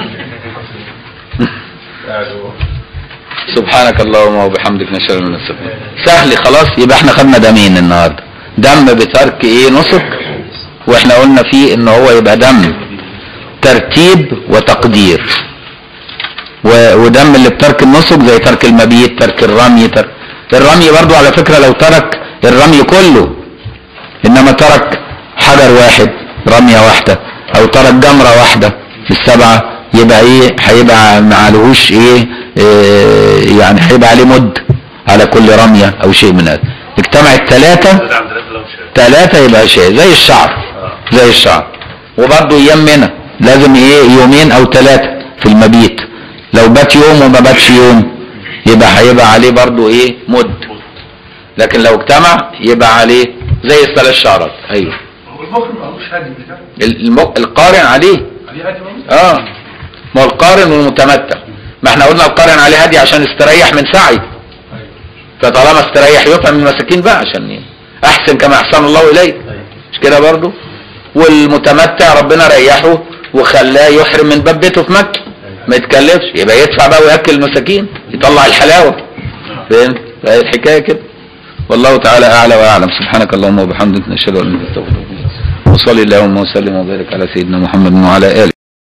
سبحانك اللهم وبحمدك نشهد ان لا اله الا انت سهل خلاص يبقى احنا خدنا دمين النهارده دم بترك ايه نسك واحنا قلنا فيه ان هو يبقى دم ترتيب وتقدير و- ودم اللي بترك النسك زي ترك المبيت ترك الرمي ترك الرمي برضو على فكرة لو ترك الرمي كله انما ترك حجر واحد رمية واحدة او ترك جمرة واحدة في السبعة يبقى ايه هيبقى معلهوش ايه, إيه يعني هيبقى عليه مد على كل رمية او شيء من هذا اجتمع الثلاثة ده عند الناس لو شاف ثلاثة يبقى شيء زي الشعر زي الشعر وبرضه ايام منى لازم ايه يومين او ثلاثة في المبيت لو بات يوم وما باتش يوم يبقى هيبقى عليه برضه ايه مد لكن لو اجتمع يبقى عليه زي الثلاث شعرات ايوه هو المخرج مالوش هادي مش كده؟ الم- القارن عليه عليه هادي برضه؟ اه ما هو القارن والمتمتع ما احنا قلنا القارن عليه هدي عشان استريح من سعي فطالما استريح يطعم المساكين بقى عشان ي- احسن كما احسن الله اليك مش كده برضو والمتمتع ربنا ريحه وخلاه يحرم من باب بيته في مكه ما يتكلفش يبقى يدفع بقى وياكل المساكين يطلع الحلاوه فهمت فهي الحكايه كده والله تعالى اعلى واعلم سبحانك اللهم وبحمدك نشهد ان لا اله الا انت نستغفرك وصلي اللهم وسلم وبارك على سيدنا محمد وعلى اله